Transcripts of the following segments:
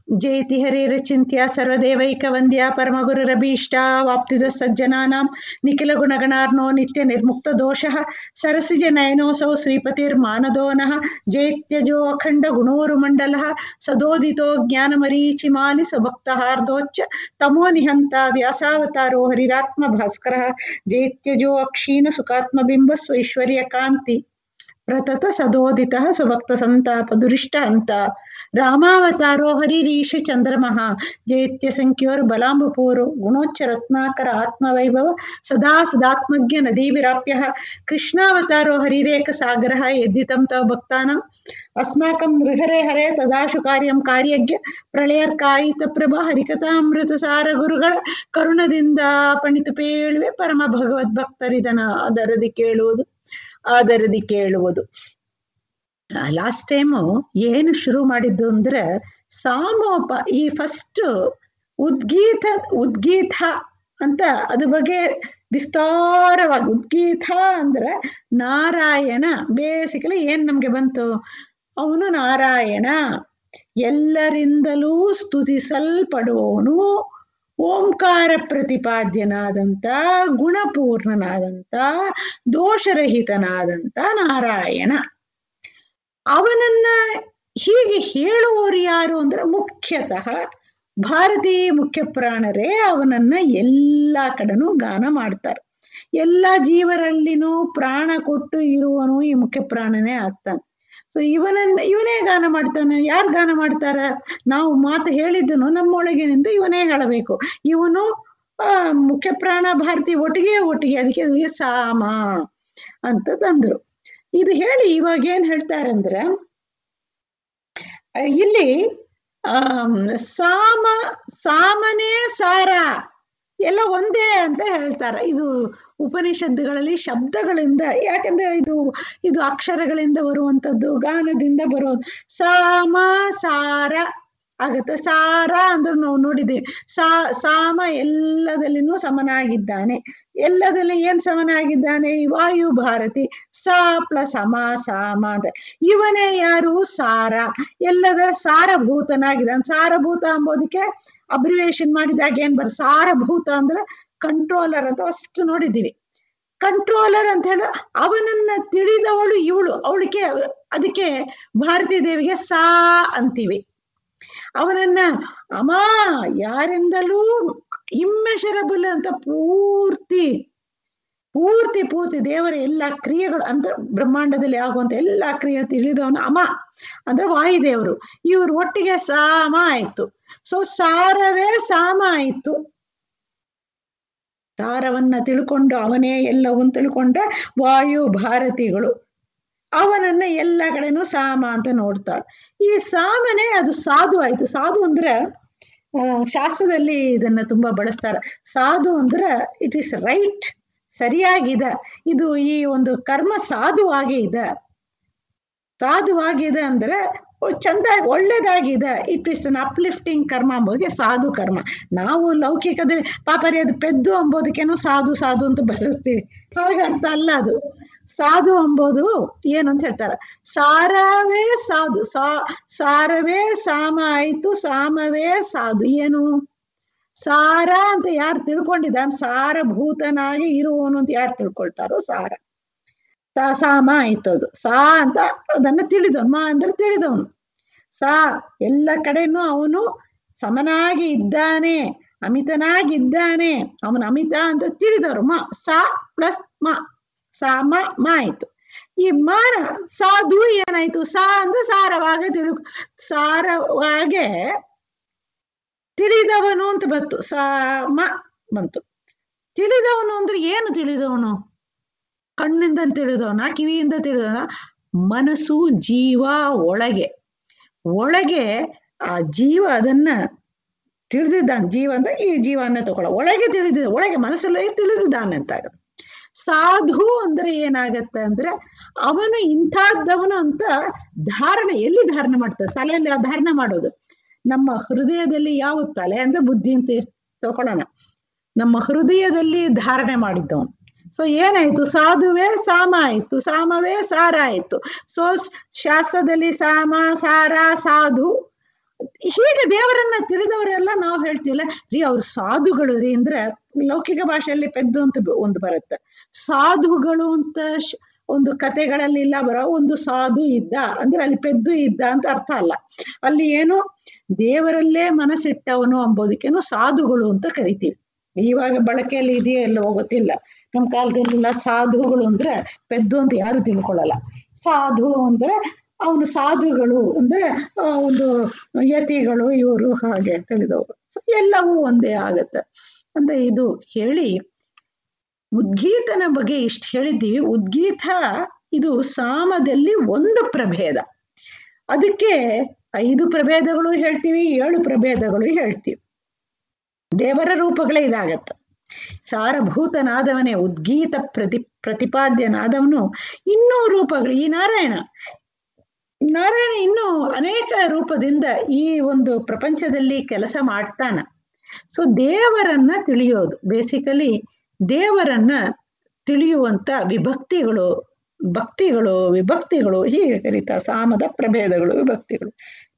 ಜಯತಿ ಹರಿರಚಿಂತ್ಯ ಸರ್ವದೇವೈಕವಂದ್ಯ ಪರಮಗುರುರಭೀಷ್ಟ ವಾಪ್ತಿದ ಸಜ್ಜನಾನಾಂ ನಿಖಿಲ ಗುಣಗಣಾರ್ನೋ ನಿತ್ಯ ನಿರ್ಮುಕ್ತ ದೋಷಃ ಸರಸಿಜ ನಯನೋಸೌ ಶ್ರೀಪತಿರ್ಮಾನದೋ ನಃ ಜೇತ್ಯಜೋ ಅಖಂಡ ಗುಣೋರುಮಂಡಲಃ ಸದೋದಿತೋ ಜ್ಞಾನಮರೀಚಿಮಾಲಿ ಸುಭಕ್ತಹಾರ್ದೋಚ್ಚ ತಮೋ ನಿಹಂತ ವ್ಯಾಸಾವತಾರೋ ಹರಿರಾತ್ಮ ಭಾಸ್ಕರಃ ಜೇತ್ಯಜೋ ಅಕ್ಷೀಣ ಸುಖಾತ್ಮಬಿಂಬ ಸ್ವೈಶ್ವರ್ಯ ಕಾಂತಿ ಪ್ರತತ ಸದೋದಿತ ಸುಭಕ್ತ ಸಂತಾಪ ದುರಿಷ್ಟ ಅಂತ ರಾಮಾವತಾರೋ ಹರಿರೀಶ ಚಂದ್ರಮಃ ಜೈತ್ಯ ಸಂಖ್ಯೋರ್ ಬಲಾಂಬಪೂರು ಗುಣೋಚ್ಚ ರತ್ನಾಕರ ಆತ್ಮವೈಭವ ಸದಾ ಸದಾತ್ಮಜ್ಞ ನದೀ ವಿರಾಪ್ಯ ಕೃಷ್ಣಾವತಾರೋ ಹರಿರೇಕ ಸಾಗರ ಯದ್ದಿತಂ ತವ ಭಕ್ತಾನಾಂ ಅಸ್ಮಾಕಂ ನೃಹರೆ ಹರೆ ತದಾಶು ಕಾರ್ಯಂ ಕಾರ್ಯಜ್ಞ ಪ್ರಳಯರ್ಕಾಯಿತ ಪ್ರಭಾ ಹರಿಕಥಾಮೃತ ಸಾರ ಗುರುಗಳ ಕರುಣದಿಂದ ಪಣಿತು ಪೇಳುವೆ ಪರಮ ಭಗವದ್ಭಕ್ತರಿದನ ಆದರದಿ ಕೇಳುವುದು ಆದರದಿ ಕೇಳುವುದು ಲಾಸ್ಟ್ ಟೈಮು ಏನು ಶುರು ಮಾಡಿದ್ದು ಅಂದ್ರೆ ಸಾಮೋಪ ಈ ಫಸ್ಟ್ ಉದ್ಗೀತ ಉದ್ಗೀತ ಅಂತ ಅದ್ರ ಬಗ್ಗೆ ವಿಸ್ತಾರವಾಗಿ ಉದ್ಗೀತ ಅಂದ್ರೆ ನಾರಾಯಣ ಬೇಸಿಕಲಿ ಏನ್ ನಮ್ಗೆ ಬಂತು ಅವನು ನಾರಾಯಣ ಎಲ್ಲರಿಂದಲೂ ಸ್ತುತಿಸಲ್ಪಡುವವನು ಓಂಕಾರ ಪ್ರತಿಪಾದ್ಯನಾದಂಥ ಗುಣಪೂರ್ಣನಾದಂಥ ದೋಷರಹಿತನಾದಂಥ ನಾರಾಯಣ ಅವನನ್ನ ಹೀಗೆ ಹೇಳುವವರು ಯಾರು ಅಂದ್ರೆ ಮುಖ್ಯತಃ ಭಾರತೀಯ ಮುಖ್ಯ ಪ್ರಾಣರೇ ಅವನನ್ನ ಎಲ್ಲ ಕಡೆನೂ ಗಾನ ಮಾಡ್ತಾರೆ ಎಲ್ಲ ಜೀವರಲ್ಲಿನೂ ಪ್ರಾಣ ಕೊಟ್ಟು ಇರುವನು ಈ ಮುಖ್ಯ ಪ್ರಾಣನೇ ಆಗ್ತಾನೆ ಸೊ ಇವನನ್ನ ಇವನೇ ಗಾನ ಮಾಡ್ತಾನೆ ಯಾರು ಗಾನ ಮಾಡ್ತಾರ ನಾವು ಮಾತು ಹೇಳಿದ್ದನು ನಮ್ಮೊಳಗೆ ನಿಂತು ಇವನೇ ಹೇಳಬೇಕು ಇವನು ಆ ಮುಖ್ಯ ಪ್ರಾಣ ಭಾರತಿ ಒಟ್ಟಿಗೆ ಒಟ್ಟಿಗೆ ಅದಕ್ಕೆ ಅದಕ್ಕೆ ಸಾಮ ಅಂತ ತಂದ್ರು ಇದು ಹೇಳಿ ಇವಾಗ ಏನ್ ಹೇಳ್ತಾರಂದ್ರೆ ಇಲ್ಲಿ ಆ ಸಾಮ ಸಾಮನೇ ಸಾರ ಎಲ್ಲ ಒಂದೇ ಅಂತ ಹೇಳ್ತಾರ ಇದು ಉಪನಿಷತ್ತುಗಳಲ್ಲಿ ಶಬ್ದಗಳಿಂದ ಯಾಕಂದ್ರೆ ಇದು ಇದು ಅಕ್ಷರಗಳಿಂದ ಬರುವಂಥದ್ದು ಗಾನದಿಂದ ಬರುವುದು ಸಾಮ ಸಾರ ಆಗತ್ತೆ ಸಾರ ಅಂದ್ರೆ ನಾವು ನೋಡಿದ್ದೀವಿ ಸಾ ಸಾಮ ಎಲ್ಲದಲ್ಲಿನೂ ಸಮನಾಗಿದ್ದಾನೆ ಎಲ್ಲದಲ್ಲಿ ಏನ್ ಸಮನಾಗಿದ್ದಾನೆ ವಾಯು ಭಾರತಿ ಸಾ ಪ್ಲಸ್ ಅಮ ಸಾಮ ಅಂತ ಇವನೇ ಯಾರು ಸಾರ ಎಲ್ಲದರ ಸಾರಭೂತನಾಗಿದ್ದಾನೆ ಸಾರಭೂತ ಅಂಬೋದಕ್ಕೆ ಅಬ್ರಿವೇಶನ್ ಮಾಡಿದಾಗ ಏನ್ ಬರ್ ಸಾರಭೂತ ಅಂದ್ರೆ ಕಂಟ್ರೋಲರ್ ಅಂತ ಅಷ್ಟು ನೋಡಿದ್ದೀವಿ ಕಂಟ್ರೋಲರ್ ಅಂತ ಹೇಳ ಅವನನ್ನ ತಿಳಿದವಳು ಇವಳು ಅವಳಿಗೆ ಅದಕ್ಕೆ ಭಾರತೀ ದೇವಿಗೆ ಸಾ ಅಂತೀವಿ ಅವನನ್ನ ಅಮ ಯಾರಿಂದಲೂ ಇಮ್ಮೆಷರಬಲ್ ಅಂತ ಪೂರ್ತಿ ಪೂರ್ತಿ ಪೂರ್ತಿ ದೇವರ ಎಲ್ಲ ಕ್ರಿಯೆಗಳು ಅಂದ್ರೆ ಬ್ರಹ್ಮಾಂಡದಲ್ಲಿ ಆಗುವಂತ ಎಲ್ಲಾ ಕ್ರಿಯೆ ತಿಳಿದವನು ಅಮ ಅಂದ್ರೆ ವಾಯುದೇವರು ಇವ್ರು ಒಟ್ಟಿಗೆ ಸಾಮ ಆಯ್ತು ಸೊ ಸಾರವೇ ಸಾಮ ಆಯ್ತು ಸಾರವನ್ನ ತಿಳ್ಕೊಂಡು ಅವನೇ ಎಲ್ಲವನ್ನ ತಿಳ್ಕೊಂಡ ವಾಯು ಭಾರತಿಗಳು ಅವನನ್ನ ಎಲ್ಲ ಕಡೆನೂ ಸಾಮ ಅಂತ ನೋಡ್ತಾಳೆ ಈ ಸಾಮನೆ ಅದು ಸಾಧು ಆಯ್ತು ಸಾಧು ಅಂದ್ರೆ ಶಾಸ್ತ್ರದಲ್ಲಿ ಇದನ್ನ ತುಂಬಾ ಬಳಸ್ತಾರೆ ಸಾಧು ಅಂದ್ರೆ ಇಟ್ ಈಸ್ ರೈಟ್ ಸರಿಯಾಗಿದೆ ಇದು ಈ ಒಂದು ಕರ್ಮ ಸಾಧುವಾಗೇ ಇದೆ ಸಾಧುವಾಗಿದೆ ಅಂದ್ರೆ ಚಂದ ಒಳ್ಳೇದಾಗಿದೆ ಇಟ್ ಇಸ್ ಅನ್ ಅಪ್ಲಿಫ್ಟಿಂಗ್ ಕರ್ಮ ಅಂಬೋದಕ್ಕೆ ಸಾಧು ಕರ್ಮ ನಾವು ಲೌಕಿಕದಲ್ಲಿ ಪಾಪರಿ ಅದು ಪೆದ್ದು ಅಂಬೋದಕ್ಕೇನೋ ಸಾಧು ಸಾಧು ಅಂತ ಬಳಸ್ತೀವಿ ಹಾಗೆ ಅರ್ಥ ಅಲ್ಲ ಅದು ಸಾಧು ಅಂಬೋದು ಏನು ಅಂತ ಹೇಳ್ತಾರೆ ಸಾರವೇ ಸಾಧು ಸಾ ಸಾರವೇ ಸಾಮ ಆಯ್ತು ಸಾಮವೇ ಸಾಧು ಏನು ಸಾರ ಅಂತ ಯಾರು ತಿಳ್ಕೊಂಡಿದ್ದಾನೆ ಸಾರಭೂತನಾಗಿ ಇರುವವನು ಅಂತ ಯಾರು ತಿಳ್ಕೊಳ್ತಾರೋ ಸಾರ ಸಾಮ ಆಯ್ತು ಅದು ಸಾ ಅಂತ ಅದನ್ನ ತಿಳಿದವನು ಮಾ ಅಂದ್ರೆ ತಿಳಿದವನು ಸಾ ಎಲ್ಲ ಕಡೆನೂ ಅವನು ಸಮನಾಗಿ ಇದ್ದಾನೆ ಅಮಿತನಾಗಿದ್ದಾನೆ ಅವನು ಅಮಿತ ಅಂತ ತಿಳಿದವರು ಮ ಸಾ ಪ್ಲಸ್ ಮ ಸಾ ಮ ಮ ಆಯ್ತು ಈ ಮಾನ ಸಾಧು ಏನಾಯ್ತು ಸಾ ಅಂದ್ರೆ ಸಾರವಾಗಿ ತಿಳು ಸಾರವಾಗೆ ತಿಳಿದವನು ಅಂತ ಬಂತು ಸಾ ಮ ಬಂತು ತಿಳಿದವನು ಅಂದ್ರೆ ಏನು ತಿಳಿದವನು ಕಣ್ಣಿಂದ ತಿಳಿದವನ ಕಿವಿಯಿಂದ ತಿಳಿದವನ ಮನಸ್ಸು ಜೀವ ಒಳಗೆ ಒಳಗೆ ಆ ಜೀವ ಅದನ್ನ ತಿಳಿದಿದ್ದಾನೆ ಜೀವ ಅಂತ ಈ ಜೀವನ ತಗೊಳ್ಳ ಒಳಗೆ ತಿಳಿದಿದ್ದ ಒಳಗೆ ಮನಸ್ಸಲ್ಲೇ ತಿಳಿದಿದ್ದಾನೆ ಅಂತ ಆಗತ್ತೆ ಸಾಧು ಅಂದ್ರೆ ಏನಾಗತ್ತೆ ಅಂದ್ರೆ ಅವನು ಇಂಥದ್ದವನು ಅಂತ ಧಾರಣೆ ಎಲ್ಲಿ ಧಾರಣೆ ಮಾಡ್ತಾರೆ ತಲೆಯಲ್ಲಿ ಆ ಧಾರಣೆ ಮಾಡೋದು ನಮ್ಮ ಹೃದಯದಲ್ಲಿ ಯಾವ ತಲೆ ಅಂದ್ರೆ ಬುದ್ಧಿ ಅಂತ ತಗೊಳ್ಳೋಣ ನಮ್ಮ ಹೃದಯದಲ್ಲಿ ಧಾರಣೆ ಮಾಡಿದ್ದವನು ಸೊ ಏನಾಯ್ತು ಸಾಧುವೇ ಸಾಮ ಆಯ್ತು ಸಾಮವೇ ಸಾರ ಆಯ್ತು ಸೊ ಶಾಸ್ತ್ರದಲ್ಲಿ ಸಾಮ ಸಾರ ಸಾಧು ಹೀಗೆ ದೇವರನ್ನ ತಿಳಿದವರೆಲ್ಲ ನಾವು ಹೇಳ್ತೀವಲ್ಲ ರೀ ಅವ್ರು ಸಾಧುಗಳು ರೀ ಅಂದ್ರೆ ಲೌಕಿಕ ಭಾಷೆಯಲ್ಲಿ ಪೆದ್ದು ಅಂತ ಬ- ಒಂದು ಬರುತ್ತೆ ಸಾಧುಗಳು ಅಂತ ಶ್- ಒಂದು ಕತೆಗಳಲ್ಲಿ ಇಲ್ಲ ಬರೋ ಒಂದು ಸಾಧು ಇದ್ದ ಅಂದ್ರೆ ಅಲ್ಲಿ ಪೆದ್ದು ಇದ್ದ ಅಂತ ಅರ್ಥ ಅಲ್ಲ ಅಲ್ಲಿ ಏನು ದೇವರಲ್ಲೇ ಮನಸ್ಸಿಟ್ಟವನು ಅಂಬೋದಕ್ಕೇನು ಸಾಧುಗಳು ಅಂತ ಕರಿತೀವಿ ಇವಾಗ ಬಳಕೆಯಲ್ಲಿ ಇದೆಯೋ ಎಲ್ಲವೋ ಗೊತ್ತಿಲ್ಲ ನಮ್ಮ ಕಾಲದಲ್ಲೆಲ್ಲ ಸಾಧುಗಳು ಅಂದ್ರೆ ಪೆದ್ದು ಅಂತ ಯಾರು ತಿಳ್ಕೊಳ್ಳಲ್ಲ ಸಾಧು ಅಂದ್ರೆ ಅವನು ಸಾಧುಗಳು ಅಂದ್ರೆ ಆ, ಒಂದು ಯತಿಗಳು ಇವರು ಹಾಗೆ ತಿಳಿದವರು So, ಎಲ್ಲವೂ ಒಂದೇ ಆಗತ್ತೆ ಅಂತ ಇದು ಹೇಳಿ ಉದ್ಗೀತನ ಬಗ್ಗೆ ಇಷ್ಟು ಹೇಳಿದ್ದೀವಿ ಉದ್ಗೀತ ಇದು ಸಾಮದಲ್ಲಿ ಒಂದು ಪ್ರಭೇದ ಅದಕ್ಕೆ ಐದು ಪ್ರಭೇದಗಳು ಹೇಳ್ತೀವಿ ಏಳು ಪ್ರಭೇದಗಳು ಹೇಳ್ತೀವಿ ದೇವರ ರೂಪಗಳೇ ಇದಾಗತ್ತೆ ಸಾರಭೂತನಾದವನೇ ಉದ್ಗೀತ ಪ್ರತಿ ಪ್ರತಿಪಾದ್ಯನಾದವನು ಇನ್ನೂ ರೂಪಗಳು ಈ ನಾರಾಯಣ ನಾರಾಯಣ ಇನ್ನೂ ಅನೇಕ ರೂಪದಿಂದ ಈ ಒಂದು ಪ್ರಪಂಚದಲ್ಲಿ ಕೆಲಸ ಮಾಡ್ತಾನ ಸೊ ದೇವರನ್ನ ತಿಳಿಯೋದು ಬೇಸಿಕಲಿ ದೇವರನ್ನ ತಿಳಿಯುವಂತ ವಿಭಕ್ತಿಗಳು ಭಕ್ತಿಗಳು ವಿಭಕ್ತಿಗಳು ಹೀಗೆ ಕರೀತಾ ಸಾಮದ ಪ್ರಭೇದಗಳು ವಿಭಕ್ತಿಗಳು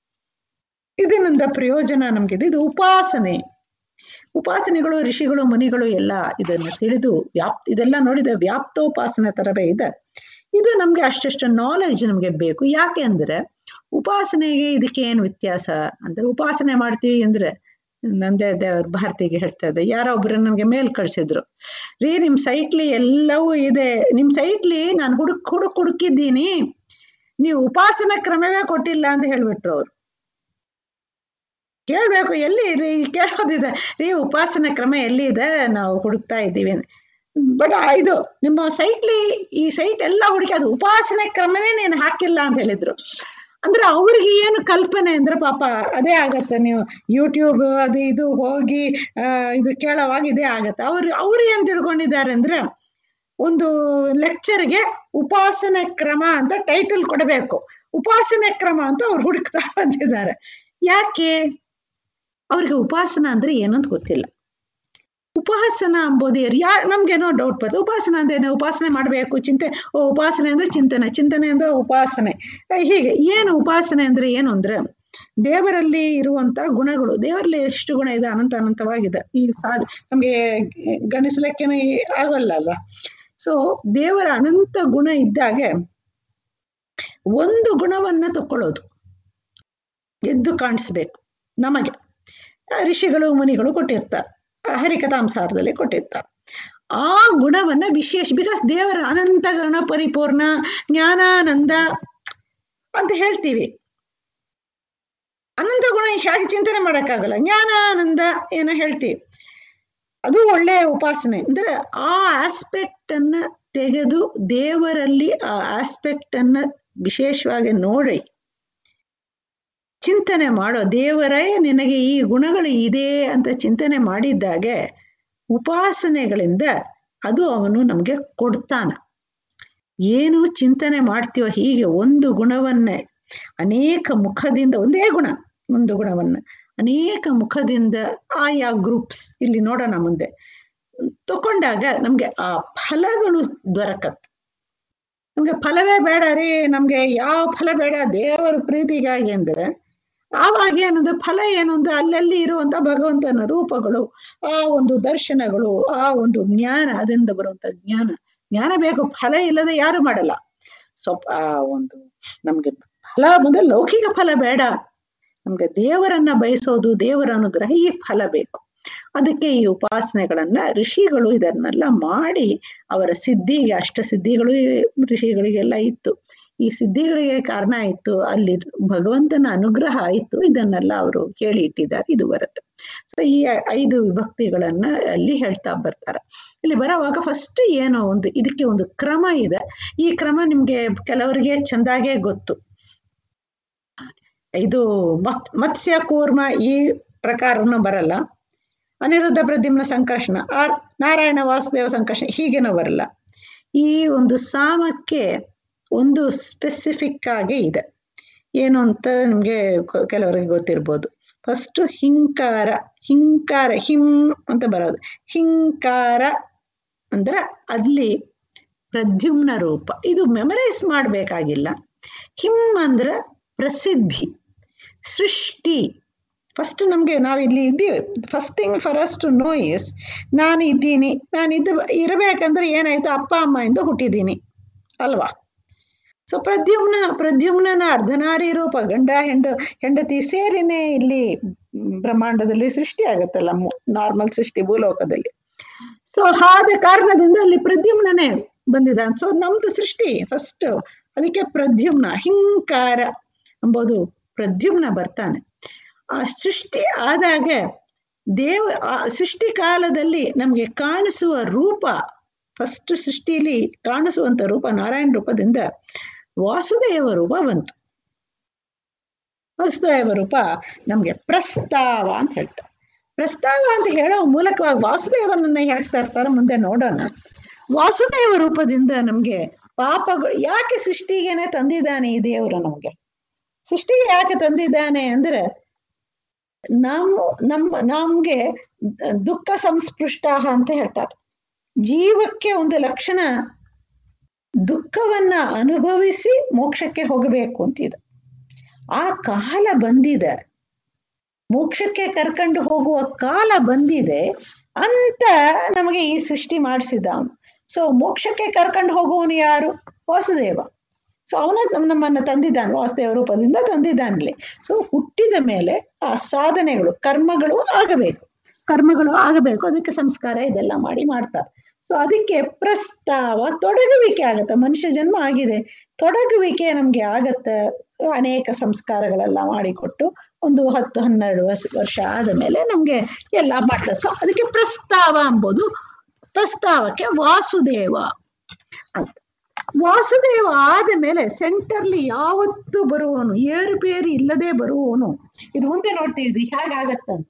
ಇದರಿಂದ ಪ್ರಯೋಜನ ನಮ್ಗಿದೆ ಇದು ಉಪಾಸನೆ ಉಪಾಸನೆಗಳು ಋಷಿಗಳು ಮುನಿಗಳು ಎಲ್ಲ ಇದನ್ನು ತಿಳಿದು ವ್ಯಾಪ್ ಇದೆಲ್ಲ ನೋಡಿದ ವ್ಯಾಪ್ತೋಪಾಸನೆ ತರವೇ ಇದೆ ಇದು ನಮ್ಗೆ ಅಷ್ಟಷ್ಟು ನಾಲೆಡ್ಜ್ ನಮ್ಗೆ ಬೇಕು ಯಾಕೆ ಅಂದ್ರೆ ಉಪಾಸನೆಗೆ ಇದಕ್ಕೆ ಏನ್ ವ್ಯತ್ಯಾಸ ಅಂದ್ರೆ ಉಪಾಸನೆ ಮಾಡ್ತೀವಿ ಅಂದ್ರೆ ನಂದೇ ದೇವ್ರ ಭಾರತಿಗೆ ಹೇಳ್ತಾ ಇದ್ದೆ ಯಾರೋ ಒಬ್ರು ನಮ್ಗೆ ಮೇಲ್ ಕಳ್ಸಿದ್ರು ರೀ ನಿಮ್ ಸೈಟ್ಲಿ ಎಲ್ಲವೂ ಇದೆ ನಿಮ್ ಸೈಟ್ಲಿ ನಾನು ಹುಡುಕ್ ಹುಡುಕ್ ಹುಡುಕಿದ್ದೀನಿ ನೀವು ಉಪಾಸನ ಕ್ರಮವೇ ಕೊಟ್ಟಿಲ್ಲ ಅಂತ ಹೇಳ್ಬಿಟ್ರು ಅವ್ರು ಕೇಳ್ಬೇಕು ಎಲ್ಲಿ ರೀ ಕೇಳೋದಿದೆ ರೀ ಉಪಾಸನ ಕ್ರಮ ಎಲ್ಲಿ ಇದೆ ನಾವು ಹುಡುಕ್ತಾ ಇದ್ದೀವಿ ಬಟ್ ಇದು ನಿಮ್ಮ ಸೈಟ್ಲಿ ಈ ಸೈಟ್ ಎಲ್ಲ ಹುಡುಕಿ ಅದು ಉಪಾಸನೆ ಕ್ರಮನೇ ನೀನು ಹಾಕಿಲ್ಲ ಅಂತ ಹೇಳಿದ್ರು ಅಂದ್ರೆ ಅವ್ರಿಗೆ ಏನು ಕಲ್ಪನೆ ಅಂದ್ರೆ ಪಾಪ ಅದೇ ಆಗತ್ತೆ ನೀವು ಯೂಟ್ಯೂಬ್ ಅದು ಇದು ಹೋಗಿ ಆ, ಇದು ಕೇಳೋವಾಗ ಇದೇ ಆಗತ್ತೆ ಅವ್ರು ಅವ್ರು ಏನ್ ತಿಳ್ಕೊಂಡಿದ್ದಾರೆ ಅಂದ್ರೆ ಒಂದು ಲೆಕ್ಚರ್ಗೆ ಉಪಾಸನೆ ಕ್ರಮ ಅಂತ ಟೈಟಲ್ ಕೊಡಬೇಕು ಉಪಾಸನೆ ಕ್ರಮ ಅಂತ ಅವ್ರು ಹುಡುಕ್ತಾ ಬಂದಿದ್ದಾರೆ ಯಾಕೆ ಅವ್ರಿಗೆ ಉಪಾಸನ ಅಂದ್ರೆ ಏನಂತ ಗೊತ್ತಿಲ್ಲ ಉಪಾಸನ ಅಂಬೋದು ಯಾರು ಯಾ ನಮ್ಗೇನೋ ಡೌಟ್ ಬರ್ತದೆ ಉಪಾಸನ ಅಂದ್ರೆ ಏನು? ಉಪಾಸನೆ ಮಾಡಬೇಕು ಚಿಂತೆ ಓ ಉಪಾಸನೆ ಅಂದ್ರೆ ಚಿಂತನೆ ಚಿಂತನೆ ಅಂದ್ರೆ ಉಪಾಸನೆ ಆ, ಹೀಗೆ ಏನು ಉಪಾಸನೆ ಅಂದ್ರೆ ಏನು ಅಂದ್ರೆ ದೇವರಲ್ಲಿ ಇರುವಂತ ಗುಣಗಳು ದೇವರಲ್ಲಿ ಎಷ್ಟು ಗುಣ ಇದೆ ಅನಂತ ಅನಂತವಾಗಿದೆ ಈ ಸಾಧ ನಮ್ಗೆ ಗಣಿಸ್ಲಿಕ್ಕೇನೆ ಆಗೋಲ್ಲ ಅಲ್ಲ ಸೊ ದೇವರ ಅನಂತ ಗುಣ ಇದ್ದಾಗೆ ಒಂದು ಗುಣವನ್ನ ತಕೊಳ್ಳೋದು ಎದ್ದು ಕಾಣಿಸ್ಬೇಕು ನಮಗೆ ಆ ಋಷಿಗಳು ಮುನಿಗಳು ಕೊಟ್ಟಿರ್ತಾರೆ ಆ ಹರಿಕಥಾಂಸಾರದಲ್ಲಿ ಕೊಟ್ಟಿರ್ತಾರೆ ಆ ಗುಣವನ್ನ ವಿಶೇಷ ಬಿಕಾಸ್ ದೇವರ ಅನಂತ ಗುಣ ಪರಿಪೂರ್ಣ ಜ್ಞಾನಾನಂದ ಅಂತ ಹೇಳ್ತೀವಿ ಅನಂತ ಗುಣ ಹೇಗೆ ಚಿಂತನೆ ಮಾಡಕ್ಕಾಗಲ್ಲ ಜ್ಞಾನಾನಂದ ಏನೋ ಹೇಳ್ತೀವಿ ಅದು ಒಳ್ಳೆಯ ಉಪಾಸನೆ ಅಂದ್ರೆ ಆ ಆಸ್ಪೆಕ್ಟ್ ಅನ್ನ ತೆಗೆದು ದೇವರಲ್ಲಿ ಆ ಆಸ್ಪೆಕ್ಟ್ ಅನ್ನ ವಿಶೇಷವಾಗಿ ನೋಡಿ ಚಿಂತನೆ ಮಾಡೋ ದೇವರೇ ನಿನಗೆ ಈ ಗುಣಗಳು ಇದೆ ಅಂತ ಚಿಂತನೆ ಮಾಡಿದ್ದಾಗೆ ಉಪಾಸನೆಗಳಿಂದ ಅದು ಅವನು ನಮಗೆ ಕೊಡ್ತಾನ ಏನು ಚಿಂತನೆ ಮಾಡ್ತೀವೋ ಹೀಗೆ ಒಂದು ಗುಣವನ್ನೇ ಅನೇಕ ಮುಖದಿಂದ ಒಂದೇ ಗುಣ ಒಂದು ಗುಣವನ್ನ ಅನೇಕ ಮುಖದಿಂದ ಆಯಾ ಗ್ರೂಪ್ಸ್ ಇಲ್ಲಿ ನೋಡೋಣ ಮುಂದೆ ತಕೊಂಡಾಗ ನಮ್ಗೆ ಆ ಫಲಗಳು ದೊರಕತ್ತೆ ನಮ್ಗೆ ಫಲವೇ ಬೇಡ ರೀ ನಮ್ಗೆ ಯಾವ ಫಲ ಬೇಡ ದೇವರ ಪ್ರೀತಿಗಾಗಿ ಅಂದ್ರೆ ಆವಾಗ ಏನಂದ್ರೆ ಫಲ ಏನು ಅಂದ್ರೆ ಅಲ್ಲಲ್ಲಿ ಇರುವಂತ ಭಗವಂತನ ರೂಪಗಳು ಆ ಒಂದು ದರ್ಶನಗಳು ಆ ಒಂದು ಜ್ಞಾನ ಅದರಿಂದ ಬರುವಂತ ಜ್ಞಾನ ಜ್ಞಾನ ಬೇಕು ಫಲ ಇಲ್ಲದೆ ಯಾರು ಮಾಡಲ್ಲ ಸ್ವಲ್ಪ ಆ ಒಂದು ನಮ್ಗೆ ಫಲ ಮುಂದೆ ಲೌಕಿಕ ಫಲ ಬೇಡ ನಮ್ಗೆ ದೇವರನ್ನ ಬಯಸೋದು ದೇವರ ಅನುಗ್ರಹ ಈ ಫಲ ಬೇಕು ಅದಕ್ಕೆ ಈ ಉಪಾಸನೆಗಳನ್ನ ಋಷಿಗಳು ಇದನ್ನೆಲ್ಲ ಮಾಡಿ ಅವರ ಸಿದ್ಧಿಗೆ ಅಷ್ಟ ಸಿದ್ಧಿಗಳು ಋಷಿಗಳಿಗೆಲ್ಲ ಇತ್ತು ಈ ಸಿದ್ಧಿಗಳಿಗೆ ಕಾರಣ ಆಯ್ತು ಅಲ್ಲಿ ಭಗವಂತನ ಅನುಗ್ರಹ ಆಯ್ತು ಇದನ್ನೆಲ್ಲ ಅವರು ಹೇಳಿ ಇಟ್ಟಿದ್ದಾರೆ ಇದು ಬರುತ್ತೆ ಸೊ ಈ ಐದು ವಿಭಕ್ತಿಗಳನ್ನ ಅಲ್ಲಿ ಹೇಳ್ತಾ ಬರ್ತಾರೆ ಇಲ್ಲಿ ಬರೋವಾಗ ಫಸ್ಟ್ ಏನೋ ಒಂದು ಇದಕ್ಕೆ ಒಂದು ಕ್ರಮ ಇದೆ ಈ ಕ್ರಮ ನಿಮ್ಗೆ ಕೆಲವರಿಗೆ ಚೆಂದಾಗೆ ಗೊತ್ತು ಇದು ಮತ್ ಮತ್ಸ್ಯ ಕೂರ್ಮ ಈ ಪ್ರಕಾರನೂ ಬರಲ್ಲ ಅನಿರುದ್ಧ ಪ್ರದ್ಯುಮ್ನ ಸಂಕರ್ಷಣ ಆರ್ ನಾರಾಯಣ ವಾಸುದೇವ ಸಂಕರ್ಷಣ ಹೀಗೇನೋ ಬರಲ್ಲ ಈ ಒಂದು ಸಾಮಕ್ಕೆ ಒಂದು ಸ್ಪೆಸಿಫಿಕ್ ಆಗಿ ಇದೆ ಏನು ಅಂತ ನಿಮ್ಗೆ ಕೆಲವರಿಗೆ ಗೊತ್ತಿರ್ಬೋದು ಫಸ್ಟ್ ಹಿಂಕಾರ ಹಿಂಕಾರ ಹಿಂ ಅಂತ ಬರೋದು ಹಿಂಕಾರ ಅಂದ್ರೆ ಅಲ್ಲಿ ಪ್ರದ್ಯುಮ್ನ ರೂಪ ಇದು ಮೆಮರೈಸ್ ಮಾಡ್ಬೇಕಾಗಿಲ್ಲ ಹಿಂ ಅಂದ್ರೆ ಪ್ರಸಿದ್ಧಿ ಸೃಷ್ಟಿ ಫಸ್ಟ್ ನಮಗೆ ನಾವು ಇಲ್ಲಿ ಇದ್ದೀವಿ first thing for us to know is ನಾನು ಇದ್ದೀನಿ ನಾನು ಇದ್ದು ಇರಬೇಕಂದ್ರೆ ಏನಾಯ್ತು ಅಪ್ಪ ಅಮ್ಮ ಇಂದ ಹುಟ್ಟಿದ್ದೀನಿ ಅಲ್ವಾ ಸೊ ಪ್ರದ್ಯುಮ್ನ ಪ್ರದ್ಯುಮ್ನನ ಅರ್ಧನಾರಿ ರೂಪ ಗಂಡ ಹೆಂಡ ಹೆಂಡತಿ ಸೇರಿನೇ ಇಲ್ಲಿ ಬ್ರಹ್ಮಾಂಡದಲ್ಲಿ ಸೃಷ್ಟಿ ಆಗುತ್ತಲ್ಲ ನಾರ್ಮಲ್ ಸೃಷ್ಟಿ ಭೂಲೋಕದಲ್ಲಿ ಸೊ ಆದ ಕಾರಣದಿಂದ ಅಲ್ಲಿ ಪ್ರದ್ಯುಮ್ನೇ ಬಂದಿದ್ದಾನೆ ಸೊ ನಮ್ದು ಸೃಷ್ಟಿ ಫಸ್ಟ್ ಅದಕ್ಕೆ ಪ್ರದ್ಯುಮ್ನ ಹಿಂಕಾರ ಎಂಬುದು ಪ್ರದ್ಯುಮ್ನ ಬರ್ತಾನೆ ಆ ಸೃಷ್ಟಿ ಆದಾಗ ದೇವ ಆ ಸೃಷ್ಟಿ ಕಾಲದಲ್ಲಿ ನಮ್ಗೆ ಕಾಣಿಸುವ ರೂಪ ಫಸ್ಟ್ ಸೃಷ್ಟಿಯಲ್ಲಿ ಕಾಣಿಸುವಂತ ರೂಪ ನಾರಾಯಣ ರೂಪದಿಂದ ವಾಸುದೇವ ರೂಪ ಬಂತು ವಾಸುದೇವ ರೂಪ ನಮ್ಗೆ ಪ್ರಸ್ತಾವ ಅಂತ ಹೇಳ್ತಾರೆ ಪ್ರಸ್ತಾವ ಅಂತ ಹೇಳೋ ಮೂಲಕವಾಗಿ ವಾಸುದೇವನನ್ನ ಯಾಕೆ ತರ್ತಾರೆ ಮುಂದೆ ನೋಡೋಣ ವಾಸುದೇವ ರೂಪದಿಂದ ನಮ್ಗೆ ಪಾಪಗಳು ಯಾಕೆ ಸೃಷ್ಟಿಗೇನೆ ತಂದಿದ್ದಾನೆ ಈ ದೇವರು ನಮ್ಗೆ ಸೃಷ್ಟಿಗೆ ಯಾಕೆ ತಂದಿದ್ದಾನೆ ಅಂದ್ರೆ ನಮ್ಮ ನಮ್ಮ ನಮ್ಗೆ ದುಃಖ ಸಂಸ್ಪೃಷ್ಟ ಅಂತ ಹೇಳ್ತಾರೆ ಜೀವಕ್ಕೆ ಒಂದು ಲಕ್ಷಣ ದುಃಖವನ್ನ ಅನುಭವಿಸಿ ಮೋಕ್ಷಕ್ಕೆ ಹೋಗಬೇಕು ಅಂತಿದೆ ಆ ಕಾಲ ಬಂದಿದೆ ಮೋಕ್ಷಕ್ಕೆ ಕರ್ಕೊಂಡು ಹೋಗುವ ಕಾಲ ಬಂದಿದೆ ಅಂತ ನಮಗೆ ಈ ಸೃಷ್ಟಿ ಮಾಡಿಸಿದ ಅವನು ಸೊ ಮೋಕ್ಷಕ್ಕೆ ಕರ್ಕೊಂಡು ಹೋಗುವವನು ಯಾರು ವಾಸುದೇವ ಸೊ ಅವನ ನಮ್ಮನ್ನ ತಂದಿದ್ದಾನೆ ವಾಸುದೇವ ರೂಪದಿಂದ ತಂದಿದ್ದಾನಲಿ ಸೊ ಹುಟ್ಟಿದ ಮೇಲೆ ಆ ಸಾಧನೆಗಳು ಕರ್ಮಗಳು ಆಗಬೇಕು ಕರ್ಮಗಳು ಆಗಬೇಕು ಅದಕ್ಕೆ ಸಂಸ್ಕಾರ ಇದೆಲ್ಲ ಮಾಡಿ ಮಾಡ್ತಾರೆ ಸೊ ಅದಕ್ಕೆ ಪ್ರಸ್ತಾವ ತೊಡಗುವಿಕೆ ಆಗತ್ತೆ ಮನುಷ್ಯ ಜನ್ಮ ಆಗಿದೆ ತೊಡಗುವಿಕೆ ನಮ್ಗೆ ಆಗತ್ತೆ ಅನೇಕ ಸಂಸ್ಕಾರಗಳೆಲ್ಲ ಮಾಡಿಕೊಟ್ಟು ಒಂದು ಹತ್ತು ಹನ್ನೆರಡು ವರ್ಷ ವರ್ಷ ಆದ ಮೇಲೆ ನಮ್ಗೆ ಎಲ್ಲ ಮಾಡ್ತಾರೆ ಸೊ ಅದಕ್ಕೆ ಪ್ರಸ್ತಾವ ಎಂಬುದು ಪ್ರಸ್ತಾವಕ್ಕೆ ವಾಸುದೇವ ಅಂತ ವಾಸುದೇವ ಆದ ಮೇಲೆ ಸೆಂಟರ್ಲಿ ಯಾವತ್ತು ಬರುವವನು ಏರುಪೇರು ಇಲ್ಲದೆ ಬರುವವನು ಇದು ಮುಂದೆ ನೋಡ್ತೀವಿ ಇದು ಹೇಗಾಗತ್ತಂತ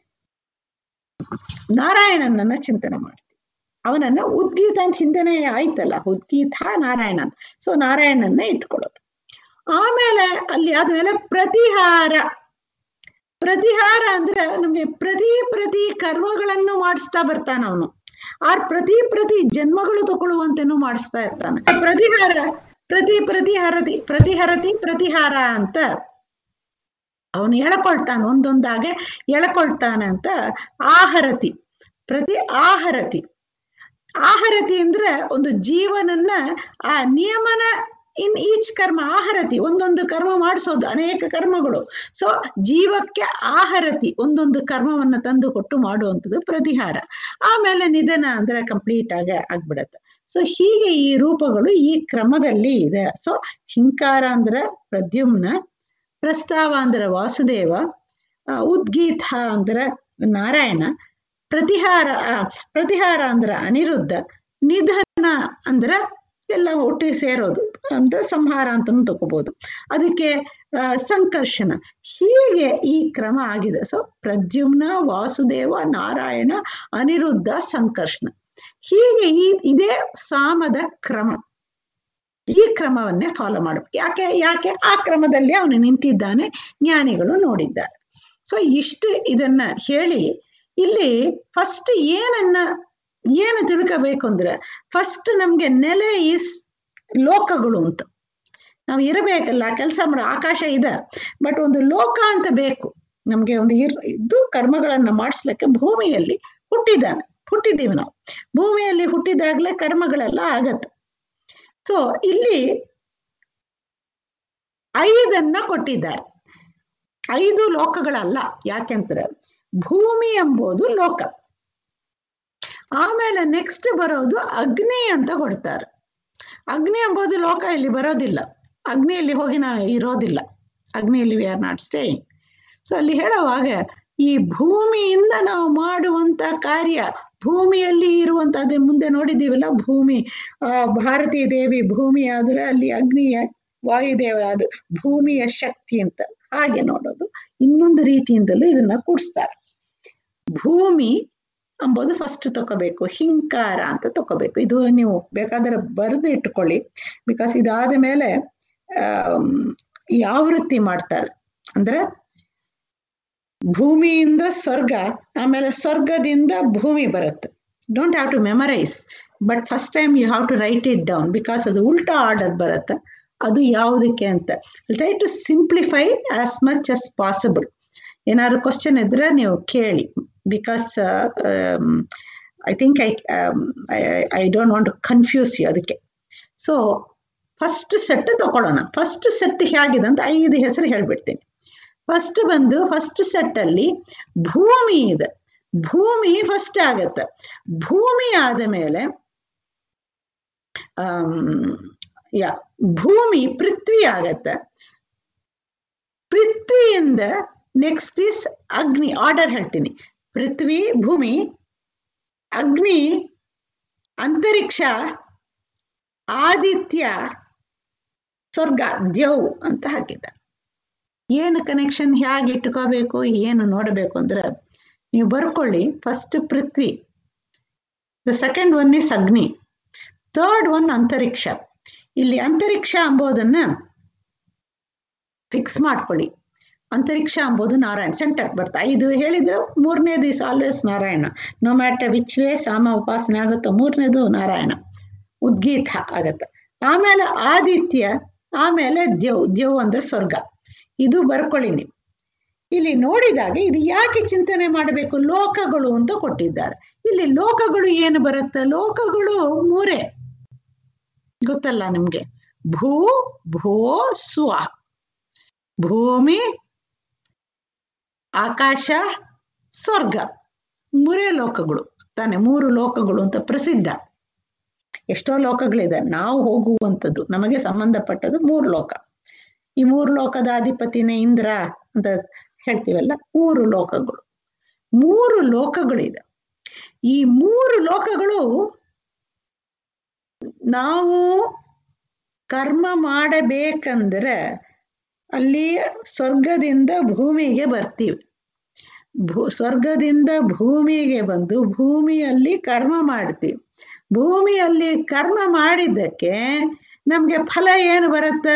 ನಾರಾಯಣನನ್ನ ಚಿಂತನೆ ಮಾಡ್ತೀವಿ ಅವನನ್ನ ಉದ್ಗೀತ ಚಿಂತನೆ ಆಯ್ತಲ್ಲ ಉದ್ಗೀತ ನಾರಾಯಣ ಸೊ ನಾರಾಯಣನ್ನ ಇಟ್ಕೊಳ್ಳೋದು ಆಮೇಲೆ ಅಲ್ಲಿ ಆದ್ಮೇಲೆ ಪ್ರತಿಹಾರ ಪ್ರತಿಹಾರ ಅಂದ್ರೆ ನಮ್ಗೆ ಪ್ರತಿ ಪ್ರತಿ ಕರ್ಮಗಳನ್ನು ಮಾಡಿಸ್ತಾ ಬರ್ತಾನ ಅವನು ಆ ಪ್ರತಿ ಪ್ರತಿ ಜನ್ಮಗಳು ತಗೊಳ್ಳುವಂತೆನೂ ಮಾಡಿಸ್ತಾ ಇರ್ತಾನೆ ಪ್ರತಿಹಾರ ಪ್ರತಿ ಪ್ರತಿಹರತಿ ಪ್ರತಿಹರತಿ ಪ್ರತಿಹಾರ ಅಂತ ಅವನು ಎಳ್ಕೊಳ್ತಾನೆ ಒಂದೊಂದಾಗೆ ಎಳ್ಕೊಳ್ತಾನೆ ಅಂತ ಆಹರತಿ ಪ್ರತಿ ಆಹರತಿ ಆಹರತಿ ಅಂದ್ರೆ ಒಂದು ಜೀವನನ್ನ ಆ ನಿಯಮನ ಇನ್ ಈಚ್ ಕರ್ಮ ಆಹರತಿ ಒಂದೊಂದು ಕರ್ಮ ಮಾಡಿಸೋದು ಅನೇಕ ಕರ್ಮಗಳು ಸೊ ಜೀವಕ್ಕೆ ಆಹರತಿ ಒಂದೊಂದು ಕರ್ಮವನ್ನ ತಂದು ಕೊಟ್ಟು ಮಾಡುವಂಥದ್ದು ಪ್ರತಿಹಾರ ಆಮೇಲೆ ನಿಧನ ಅಂದ್ರೆ ಕಂಪ್ಲೀಟ್ ಆಗಿ ಆಗ್ಬಿಡತ್ತೆ ಸೊ ಹೀಗೆ ಈ ರೂಪಗಳು ಈ ಕ್ರಮದಲ್ಲಿ ಇದೆ ಸೊ ಹಿಂಕಾರ ಅಂದ್ರೆ ಪ್ರದ್ಯುಮ್ನ ಪ್ರಸ್ತಾವ ಅಂದ್ರೆ ವಾಸುದೇವ ಉದ್ಗೀತ ಅಂದ್ರೆ ನಾರಾಯಣ ಪ್ರತಿಹಾರ ಪ್ರತಿಹಾರ ಅಂದ್ರೆ ಅನಿರುದ್ಧ ನಿಧನ ಅಂದ್ರೆ ಎಲ್ಲ ಒಟ್ಟಿಗೆ ಸೇರೋದು ಅಂತ ಸಂಹಾರ ಅಂತಲೂ ತಗೋಬಹುದು ಅದಕ್ಕೆ ಸಂಕರ್ಷಣ ಹೀಗೆ ಈ ಕ್ರಮ ಆಗಿದೆ ಸೊ ಪ್ರದ್ಯುಮ್ನ ವಾಸುದೇವ ನಾರಾಯಣ ಅನಿರುದ್ಧ ಸಂಕರ್ಷಣ ಹೀಗೆ ಈ ಇದೇ ಸಾಮದ ಕ್ರಮ ಈ ಕ್ರಮವನ್ನೇ ಫಾಲೋ ಮಾಡ್ಬೇಕು ಯಾಕೆ ಯಾಕೆ ಆ ಕ್ರಮದಲ್ಲಿ ಅವನು ನಿಂತಿದ್ದಾನೆ ಜ್ಞಾನಿಗಳು ನೋಡಿದ್ದಾರೆ ಸೊ ಇಷ್ಟು ಇದನ್ನ ಹೇಳಿ ಇಲ್ಲಿ ಫಸ್ಟ್ ಏನನ್ನ ಏನು ತಿಳ್ಕೋಬೇಕು ಅಂದ್ರೆ ಫಸ್ಟ್ ನಮ್ಗೆ ನೆಲೆ ಈಸ್ ಲೋಕಗಳು ಅಂತ ನಾವು ಇರಬೇಕಲ್ಲ ಕೆಲಸ ಮಾಡೋ ಆಕಾಶ ಇದೆ ಬಟ್ ಒಂದು ಲೋಕ ಅಂತ ಬೇಕು ನಮ್ಗೆ ಒಂದು ಇರ್ ಇದ್ದು ಕರ್ಮಗಳನ್ನ ಮಾಡಿಸ್ಲಿಕ್ಕೆ ಭೂಮಿಯಲ್ಲಿ ಹುಟ್ಟಿದ್ದಾನೆ ಹುಟ್ಟಿದ್ದೀವಿ ನಾವು ಭೂಮಿಯಲ್ಲಿ ಹುಟ್ಟಿದಾಗ್ಲೇ ಕರ್ಮಗಳೆಲ್ಲ ಆಗತ್ತೆ ಸೊ ಇಲ್ಲಿ ಐದನ್ನ ಕೊಟ್ಟಿದ್ದಾರೆ ಐದು ಲೋಕಗಳಲ್ಲ ಯಾಕೆಂದ್ರೆ ಭೂಮಿ ಎಂಬುದು ಲೋಕ ಆಮೇಲೆ ನೆಕ್ಸ್ಟ್ ಬರೋದು ಅಗ್ನಿ ಅಂತ ಕೊಡ್ತಾರೆ ಅಗ್ನಿ ಎಂಬುದು ಲೋಕ ಇಲ್ಲಿ ಬರೋದಿಲ್ಲ ಅಗ್ನಿಯಲ್ಲಿ ಹೋಗಿ ನಾವು ಇರೋದಿಲ್ಲ ಅಗ್ನಿಯಲ್ಲಿ we are not staying so ಅಲ್ಲಿ ಹೇಳುವಾಗ ಈ ಭೂಮಿಯಿಂದ ನಾವು ಮಾಡುವಂತ ಕಾರ್ಯ ಭೂಮಿಯಲ್ಲಿ ಇರುವಂತ ಅದೇ ಮುಂದೆ ನೋಡಿದ್ದೀವಲ್ಲ ಭೂಮಿ ಆ ಭಾರತೀ ದೇವಿ ಭೂಮಿ ಆದ್ರೆ ಅಲ್ಲಿ ಅಗ್ನಿಯ ವಾಯುದೇವ ಅದು ಭೂಮಿಯ ಶಕ್ತಿ ಅಂತ ಹಾಗೆ ನೋಡೋದು ಇನ್ನೊಂದು ರೀತಿಯಿಂದಲೂ ಇದನ್ನ ಕೂಡಿಸ್ತಾರೆ ಭೂಮಿ ಅಂಬೋದು ಫಸ್ಟ್ ತಗೋಬೇಕು ಹಿಂಕಾರ ಅಂತ ತಗೋಬೇಕು ಇದು ನೀವು ಬೇಕಾದ್ರೆ ಬರೆದು ಇಟ್ಕೊಳ್ಳಿ ಬಿಕಾಸ್ ಇದಾದ ಮೇಲೆ ಯಾವ ವೃತ್ತಿ ಮಾಡ್ತಾರೆ ಅಂದ್ರೆ ಭೂಮಿಯಿಂದ ಸ್ವರ್ಗ ಆಮೇಲೆ ಸ್ವರ್ಗದಿಂದ ಭೂಮಿ ಬರುತ್ತೆ don't have to memorize but first time you have to write it down because ಅದು ಉಲ್ಟಾ ಆರ್ಡರ್ ಬರುತ್ತೆ ಅದು ಯಾವುದಕ್ಕೆ ಅಂತ try to simplify as much as possible ಏನಾದ್ರು ಕ್ವಶನ್ ಇದ್ರೆ ನೀವು ಕೇಳಿ because I think I I don't want to confuse you ಅದಕ್ಕೆ ಸೊ ಫಸ್ಟ್ ಸೆಟ್ ತಗೊಳ್ಳೋಣ ಫಸ್ಟ್ ಸೆಟ್ ಹೇಗಿದೆ ಅಂತ ಐದು ಹೆಸರು ಹೇಳ್ಬಿಡ್ತೀನಿ ಫಸ್ಟ್ ಬಂದು ಫಸ್ಟ್ ಸೆಟ್ ಅಲ್ಲಿ ಭೂಮಿ ಇದೆ ಭೂಮಿ ಫಸ್ಟ್ ಆಗತ್ತೆ ಭೂಮಿ ಆದ ಮೇಲೆ ಯಾ ಭೂಮಿ ಪೃಥ್ವಿ ಆಗತ್ತೆ ಪೃಥ್ವಿಯಿಂದ ನೆಕ್ಸ್ಟ್ ಇಸ್ ಅಗ್ನಿ ಆರ್ಡರ್ ಹೇಳ್ತೀನಿ ಪೃಥ್ವಿ ಭೂಮಿ ಅಗ್ನಿ ಅಂತರಿಕ್ಷ ಆದಿತ್ಯ ಸ್ವರ್ಗ ದೇವ್ ಅಂತ ಹಾಕಿದ್ದ ಏನು ಕನೆಕ್ಷನ್ ಹೇಗೆ ಇಟ್ಕೋಬೇಕು ಏನು ನೋಡಬೇಕು ಅಂದ್ರೆ ನೀವು ಬರ್ಕೊಳ್ಳಿ ಫಸ್ಟ್ ಪೃಥ್ವಿ ದ ಸೆಕೆಂಡ್ ಒನ್ ಇಸ್ ಅಗ್ನಿ ಥರ್ಡ್ ಒನ್ ಅಂತರಿಕ್ಷ ಇಲ್ಲಿ ಅಂತರಿಕ್ಷ ಅಂಬೋದನ್ನ ಫಿಕ್ಸ್ ಮಾಡ್ಕೊಳ್ಳಿ ಅಂತರಿಕ್ಷ ಅಂಬೋದು ನಾರಾಯಣ ಸೆಂಟರ್ ಬರ್ತಾ ಇದು ಹೇಳಿದ್ರೆ ಮೂರನೇ ದಿವಸ always Narayana no matter which way ಸಾಮ ಉಪಾಸನೆ ಆಗುತ್ತೋ ಮೂರನೇದು ನಾರಾಯಣ ಉದ್ಗೀತ ಆಗತ್ತೆ ಆಮೇಲೆ ಆದಿತ್ಯ ಆಮೇಲೆ ದೇವ್ ದೇವ್ ಅಂದ್ರೆ ಸ್ವರ್ಗ ಇದು ಬರ್ಕೊಳ್ಳಿ ನೀವು ಇಲ್ಲಿ ನೋಡಿದಾಗ ಇದು ಯಾಕೆ ಚಿಂತನೆ ಮಾಡಬೇಕು ಲೋಕಗಳು ಅಂತ ಕೊಟ್ಟಿದ್ದಾರೆ ಇಲ್ಲಿ ಲೋಕಗಳು ಏನು ಬರುತ್ತೆ ಲೋಕಗಳು ಮೂರೇ ಗೊತ್ತಲ್ಲ ನಿಮ್ಗೆ ಭೂ ಭೋ ಸ್ವ ಭೂಮಿ ಆಕಾಶ ಸ್ವರ್ಗ ಮೂರೇ ಲೋಕಗಳು ತಾನೆ ಮೂರು ಲೋಕಗಳು ಅಂತ ಪ್ರಸಿದ್ಧ ಎಷ್ಟೋ ಲೋಕಗಳಿದೆ ನಾವು ಹೋಗುವಂಥದ್ದು ನಮಗೆ ಸಂಬಂಧಪಟ್ಟದ್ದು ಮೂರು ಲೋಕ ಈ ಮೂರು ಲೋಕದ ಅಧಿಪತಿನೇ ಇಂದ್ರ ಅಂತ ಹೇಳ್ತೀವಲ್ಲ ಮೂರು ಲೋಕಗಳು ಮೂರು ಲೋಕಗಳಿದೆ ಈ ಮೂರು ಲೋಕಗಳು ನಾವು ಕರ್ಮ ಮಾಡಬೇಕಂದ್ರೆ ಅಲ್ಲಿ ಸ್ವರ್ಗದಿಂದ ಭೂಮಿಗೆ ಬರ್ತೀವಿ ಭೂ ಸ್ವರ್ಗದಿಂದ ಭೂಮಿಗೆ ಬಂದು ಭೂಮಿಯಲ್ಲಿ ಕರ್ಮ ಮಾಡ್ತೀವಿ ಭೂಮಿಯಲ್ಲಿ ಕರ್ಮ ಮಾಡಿದ್ದಕ್ಕೆ ನಮ್ಗೆ ಫಲ ಏನು ಬರುತ್ತೆ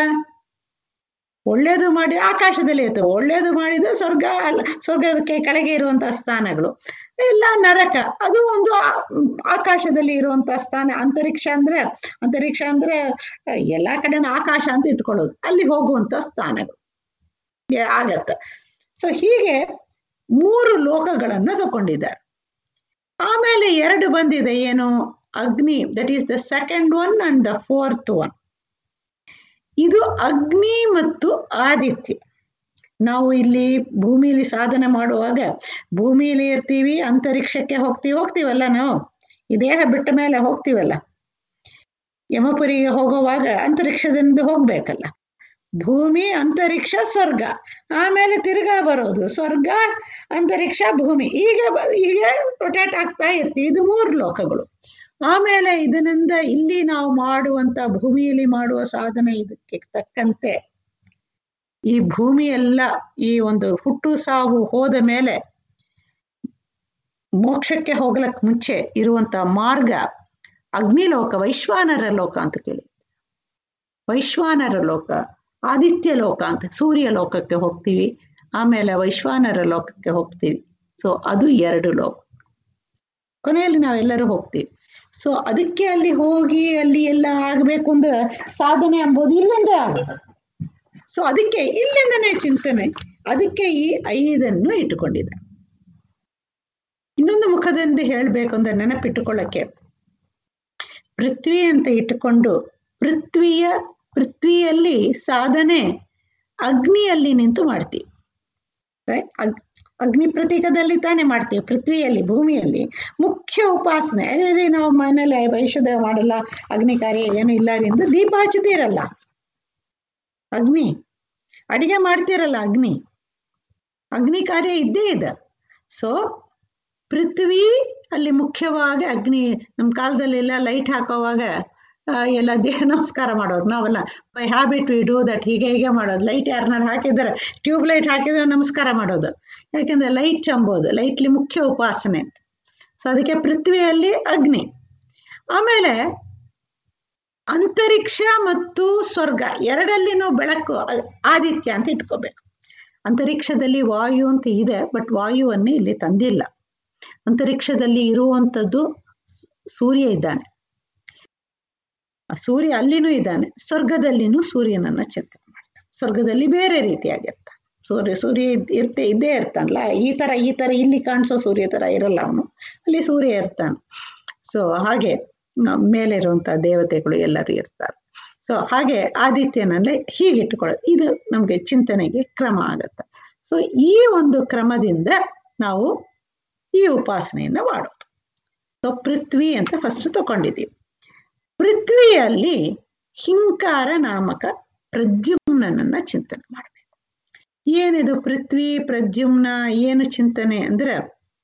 ಒಳ್ಳೇದು ಮಾಡಿ ಆಕಾಶದಲ್ಲಿ ಇರ್ತವೆ ಒಳ್ಳೇದು ಮಾಡಿದ್ರೆ ಸ್ವರ್ಗ ಅಲ್ಲ ಸ್ವರ್ಗಕ್ಕೆ ಕೆಳಗೆ ಇರುವಂತಹ ಸ್ಥಾನಗಳು ಇಲ್ಲ ನರಕ ಅದು ಒಂದು ಆಕಾಶದಲ್ಲಿ ಇರುವಂತಹ ಸ್ಥಾನ ಅಂತರಿಕ್ಷ ಅಂದ್ರೆ ಅಂತರಿಕ್ಷ ಅಂದ್ರೆ ಎಲ್ಲಾ ಕಡೆನೂ ಆಕಾಶ ಅಂತ ಇಟ್ಕೊಳ್ಳೋದು ಅಲ್ಲಿ ಹೋಗುವಂತ ಸ್ಥಾನಗಳು ಆಗತ್ತೆ ಸೊ ಹೀಗೆ ಮೂರು ಲೋಕಗಳನ್ನ ತಗೊಂಡಿದ್ದಾರೆ ಆಮೇಲೆ ಎರಡು ಬಂದಿದೆ ಏನು ಅಗ್ನಿ that is the second one and the fourth one ಇದು ಅಗ್ನಿ ಮತ್ತು ಆದಿತ್ಯ ನಾವು ಇಲ್ಲಿ ಭೂಮಿಯಲ್ಲಿ ಸಾಧನೆ ಮಾಡುವಾಗ ಭೂಮಿಯಲ್ಲಿ ಇರ್ತೀವಿ ಅಂತರಿಕ್ಷಕ್ಕೆ ಹೋಗ್ತೀವಿ ಹೋಗ್ತೀವಲ್ಲ ನಾವು ಈ ದೇಹ ಬಿಟ್ಟ ಮೇಲೆ ಹೋಗ್ತೀವಲ್ಲ ಯಮಪುರಿಗೆ ಹೋಗುವಾಗ ಅಂತರಿಕ್ಷದಿಂದ ಹೋಗ್ಬೇಕಲ್ಲ ಭೂಮಿ ಅಂತರಿಕ್ಷ ಸ್ವರ್ಗ ಆಮೇಲೆ ತಿರ್ಗಾ ಬರೋದು ಸ್ವರ್ಗ ಅಂತರಿಕ್ಷ ಭೂಮಿ ಈಗ ಈಗ ರೊಟೇಟ್ ಆಗ್ತಾ ಇರ್ತೀವಿ ಇದು ಮೂರು ಲೋಕಗಳು ಆಮೇಲೆ ಇದರಿಂದ ಇಲ್ಲಿ ನಾವು ಮಾಡುವಂತ ಭೂಮಿಯಲ್ಲಿ ಮಾಡುವ ಸಾಧನೆ ಇದಕ್ಕೆ ತಕ್ಕಂತೆ ಈ ಭೂಮಿ ಎಲ್ಲ ಈ ಒಂದು ಹುಟ್ಟು ಸಾವು ಹೋದ ಮೇಲೆ ಮೋಕ್ಷಕ್ಕೆ ಹೋಗ್ಲಕ್ ಮುಂಚೆ ಇರುವಂತ ಮಾರ್ಗ ಅಗ್ನಿಲೋಕ ವೈಶ್ವಾನರ ಲೋಕ ಅಂತ ಕೇಳಿ ವೈಶ್ವಾನರ ಲೋಕ ಆದಿತ್ಯ ಲೋಕ ಅಂತ ಸೂರ್ಯ ಲೋಕಕ್ಕೆ ಹೋಗ್ತೀವಿ ಆಮೇಲೆ ವೈಶ್ವಾನರ ಲೋಕಕ್ಕೆ ಹೋಗ್ತೀವಿ ಸೊ ಅದು ಎರಡು ಲೋಕ ಕೊನೆಯಲ್ಲಿ ನಾವೆಲ್ಲರೂ ಹೋಗ್ತೀವಿ ಸೊ ಅದಕ್ಕೆ ಅಲ್ಲಿ ಹೋಗಿ ಅಲ್ಲಿ ಎಲ್ಲ ಆಗ್ಬೇಕು ಅಂದ್ರೆ ಸಾಧನೆ ಎಂಬುದು ಇಲ್ಲಿಂದ ಆಗುತ್ತೆ ಸೊ ಅದಕ್ಕೆ ಇಲ್ಲಿಂದನೇ ಚಿಂತನೆ ಅದಕ್ಕೆ ಈ ಐದನ್ನು ಇಟ್ಟುಕೊಂಡಿದೆ ಇನ್ನೊಂದು ಮುಖದಿಂದ ಹೇಳ್ಬೇಕು ಅಂದ್ರೆ ನೆನಪಿಟ್ಟುಕೊಳ್ಳಕ್ಕೆ ಪೃಥ್ವಿ ಅಂತ ಇಟ್ಟುಕೊಂಡು ಪೃಥ್ವಿಯ ಪೃಥ್ವಿಯಲ್ಲಿ ಸಾಧನೆ ಅಗ್ನಿಯಲ್ಲಿ ನಿಂತು ಮಾಡ್ತೀವಿ ರೈಟ್ ಅಗ್ನಿ ಪ್ರತೀಕದಲ್ಲಿ ತಾನೇ ಮಾಡ್ತೀವಿ ಪೃಥ್ವಿಯಲ್ಲಿ ಭೂಮಿಯಲ್ಲಿ ಮುಖ್ಯ ಉಪಾಸನೆ ಅದೇ ನಾವು ಮನೇಲಿ ವೈಶ್ವದೇವ ಮಾಡಲ್ಲ ಅಗ್ನಿ ಕಾರ್ಯ ಏನು ಇಲ್ಲ ಎಂದು ದೀಪ ಹಚ್ಚುತ್ತೀರಲ್ಲ ಅಗ್ನಿ ಅಡಿಗೆ ಮಾಡ್ತೀರಲ್ಲ ಅಗ್ನಿ ಅಗ್ನಿ ಕಾರ್ಯ ಇದ್ದೇ ಇದೆ ಸೊ ಪೃಥ್ವಿ ಅಲ್ಲಿ ಮುಖ್ಯವಾಗಿ ಅಗ್ನಿ ನಮ್ಮ ಕಾಲದಲ್ಲೆಲ್ಲ ಲೈಟ್ ಹಾಕೋವಾಗ ಎಲ್ಲ ದೇಹ ನಮಸ್ಕಾರ ಮಾಡೋದು ನಾವೆಲ್ಲ by habit we do that ಹೀಗೆ ಹೀಗೆ ಮಾಡೋದು ಲೈಟ್ ಯಾರನ್ನಾರು ಹಾಕಿದ್ರೆ ಟ್ಯೂಬ್ ಲೈಟ್ ಹಾಕಿದ್ರೆ ನಮಸ್ಕಾರ ಮಾಡೋದು ಯಾಕೆಂದ್ರೆ ಲೈಟ್ ಎಂಬುದು ಲೈಟ್ಲಿ ಮುಖ್ಯ ಉಪಾಸನೆ ಅಂತ ಸೊ ಅದಕ್ಕೆ ಪೃಥ್ವಿಯಲ್ಲಿ ಅಗ್ನಿ ಆಮೇಲೆ ಅಂತರಿಕ್ಷ ಮತ್ತು ಸ್ವರ್ಗ ಎರಡಲ್ಲಿನೂ ಬೆಳಕು ಆದಿತ್ಯ ಅಂತ ಇಟ್ಕೋಬೇಕು ಅಂತರಿಕ್ಷದಲ್ಲಿ ವಾಯು ಅಂತ ಇದೆ ಬಟ್ ವಾಯುವನ್ನೇ ಇಲ್ಲಿ ತಂದಿಲ್ಲ ಅಂತರಿಕ್ಷದಲ್ಲಿ ಇರುವಂಥದ್ದು ಸೂರ್ಯ ಇದ್ದಾನೆ ಸೂರ್ಯ ಅಲ್ಲಿನೂ ಇದ್ದಾನೆ ಸ್ವರ್ಗದಲ್ಲಿನೂ ಸೂರ್ಯನನ್ನ ಚಿಂತನೆ ಮಾಡ್ತಾನೆ ಸ್ವರ್ಗದಲ್ಲಿ ಬೇರೆ ರೀತಿಯಾಗಿರ್ತಾನೆ ಸೂರ್ಯ ಸೂರ್ಯ ಇರ್ತೆ ಇದ್ದೇ ಇರ್ತಾನಲ್ಲ ಈ ತರ ಈ ತರ ಇಲ್ಲಿ ಕಾಣಿಸೋ ಸೂರ್ಯ ತರ ಇರಲ್ಲ ಅವನು ಅಲ್ಲಿ ಸೂರ್ಯ ಇರ್ತಾನೆ ಸೊ ಹಾಗೆ ಮೇಲೆ ಇರುವಂತ ದೇವತೆಗಳು ಎಲ್ಲರೂ ಇರ್ತಾರೆ ಸೊ ಹಾಗೆ ಆದಿತ್ಯನಲ್ಲೇ ಹೀಗೆ ಇಟ್ಕೊಳ್ಳೋದು ಇದು ನಮ್ಗೆ ಚಿಂತನೆಗೆ ಕ್ರಮ ಆಗತ್ತೆ ಸೊ ಈ ಒಂದು ಕ್ರಮದಿಂದ ನಾವು ಈ ಉಪಾಸನೆಯನ್ನ ಮಾಡೋದು ಸೊ ಪೃಥ್ವಿ ಅಂತ ಫಸ್ಟ್ ತಗೊಂಡಿದ್ದೀವಿ ಪೃಥ್ವಿಯಲ್ಲಿ ಹಿಂಕಾರ ನಾಮಕ ಪ್ರದ್ಯುಮ್ನನ್ನ ಚಿಂತನೆ ಮಾಡಬೇಕು ಏನಿದು ಪೃಥ್ವಿ ಪ್ರದ್ಯುಮ್ನ ಏನು ಚಿಂತನೆ ಅಂದ್ರೆ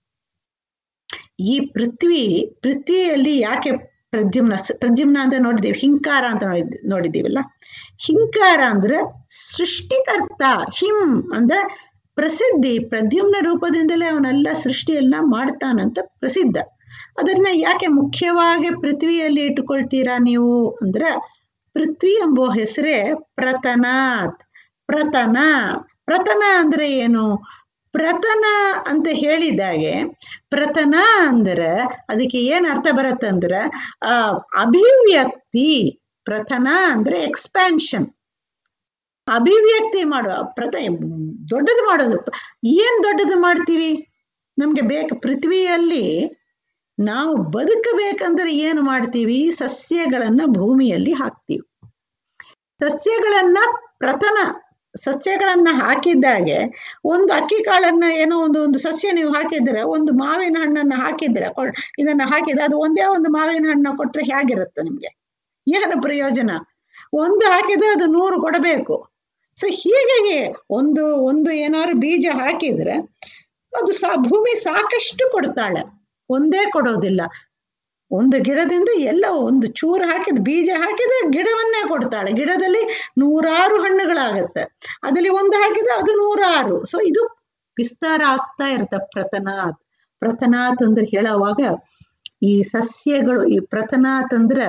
ಈ ಪೃಥ್ವಿ ಪೃಥ್ವಿಯಲ್ಲಿ ಯಾಕೆ ಪ್ರದ್ಯುಮ್ನ ಪ್ರದ್ಯುಮ್ನ ಅಂತ ನೋಡಿದೀವಿ ಹಿಂಕಾರ ಅಂತ ನೋಡಿದ್ ನೋಡಿದೀವಲ್ಲ ಹಿಂಕಾರ ಅಂದ್ರೆ ಸೃಷ್ಟಿಕರ್ತ ಹಿಂ ಅಂದ್ರೆ ಪ್ರಸಿದ್ಧಿ ಪ್ರದ್ಯುಮ್ನ ರೂಪದಿಂದಲೇ ಅವನೆಲ್ಲ ಸೃಷ್ಟಿಯನ್ನ ಮಾಡ್ತಾನಂತ ಪ್ರಸಿದ್ಧ ಅದನ್ನ ಯಾಕೆ ಮುಖ್ಯವಾಗಿ ಪೃಥ್ವಿಯಲ್ಲಿ ಇಟ್ಟುಕೊಳ್ತೀರಾ ನೀವು ಅಂದ್ರೆ ಪೃಥ್ವಿ ಎಂಬೋ ಹೆಸರೇ ಪ್ರತನಾತ್ ಪ್ರತನ ಪ್ರತನ ಅಂದ್ರೆ ಏನು ಪ್ರತನ ಅಂತ ಹೇಳಿದಾಗೆ ಪ್ರತನ ಅಂದ್ರೆ ಅದಕ್ಕೆ ಏನ್ ಅರ್ಥ ಬರುತ್ತಂದ್ರ ಆ ಅಭಿವ್ಯಕ್ತಿ ಪ್ರಥನ ಅಂದ್ರೆ ಎಕ್ಸ್ಪ್ಯಾನ್ಷನ್ ಅಭಿವ್ಯಕ್ತಿ ಮಾಡುವ ಪ್ರತ ದೊಡ್ಡದು ಮಾಡೋದು ಏನ್ ದೊಡ್ಡದು ಮಾಡ್ತೀವಿ ನಮ್ಗೆ ಬೇಕು ಪೃಥ್ವಿಯಲ್ಲಿ ನಾವು ಬದುಕಬೇಕಂದ್ರೆ ಏನು ಮಾಡ್ತೀವಿ ಸಸ್ಯಗಳನ್ನ ಭೂಮಿಯಲ್ಲಿ ಹಾಕ್ತೀವಿ ಸಸ್ಯಗಳನ್ನ ಪ್ರಥನ ಸಸ್ಯಗಳನ್ನ ಹಾಕಿದ್ದಾಗೆ ಒಂದು ಅಕ್ಕಿ ಕಾಳನ್ನ ಏನೋ ಒಂದು ಒಂದು ಸಸ್ಯ ನೀವು ಹಾಕಿದ್ರೆ ಒಂದು ಮಾವಿನ ಹಣ್ಣನ್ನ ಹಾಕಿದ್ರೆ ಇದನ್ನ ಹಾಕಿದ್ರೆ ಅದು ಒಂದೇ ಒಂದು ಮಾವಿನ ಹಣ್ಣ ಕೊಟ್ರೆ ಹೇಗಿರುತ್ತೆ ನಿಮ್ಗೆ ಏನು ಪ್ರಯೋಜನ ಒಂದು ಹಾಕಿದ್ರೆ ಅದು ನೂರು ಕೊಡಬೇಕು ಸೊ ಹೀಗೆ ಒಂದು ಒಂದು ಏನಾದ್ರು ಬೀಜ ಹಾಕಿದ್ರೆ ಅದು ಸಾ ಭೂಮಿ ಸಾಕಷ್ಟು ಕೊಡ್ತಾಳೆ ಒಂದೇ ಕೊಡೋದಿಲ್ಲ ಒಂದು ಗಿಡದಿಂದ ಎಲ್ಲ ಒಂದು ಚೂರು ಹಾಕಿದ ಬೀಜ ಹಾಕಿದ್ರೆ ಗಿಡವನ್ನೇ ಕೊಡ್ತಾಳೆ ಗಿಡದಲ್ಲಿ ನೂರಾರು ಹಣ್ಣುಗಳಾಗತ್ತೆ ಅದರಲ್ಲಿ ಒಂದು ಹಾಕಿದ್ರೆ ಅದು ನೂರಾರು ಸೊ ಇದು ವಿಸ್ತಾರ ಆಗ್ತಾ ಇರುತ್ತೆ ಪ್ರತನಾತ್ ಪ್ರತನಾತ್ ಅಂದ್ರೆ ಹೇಳುವಾಗ ಈ ಸಸ್ಯಗಳು ಈ ಪ್ರತನಾತ್ ಅಂದ್ರೆ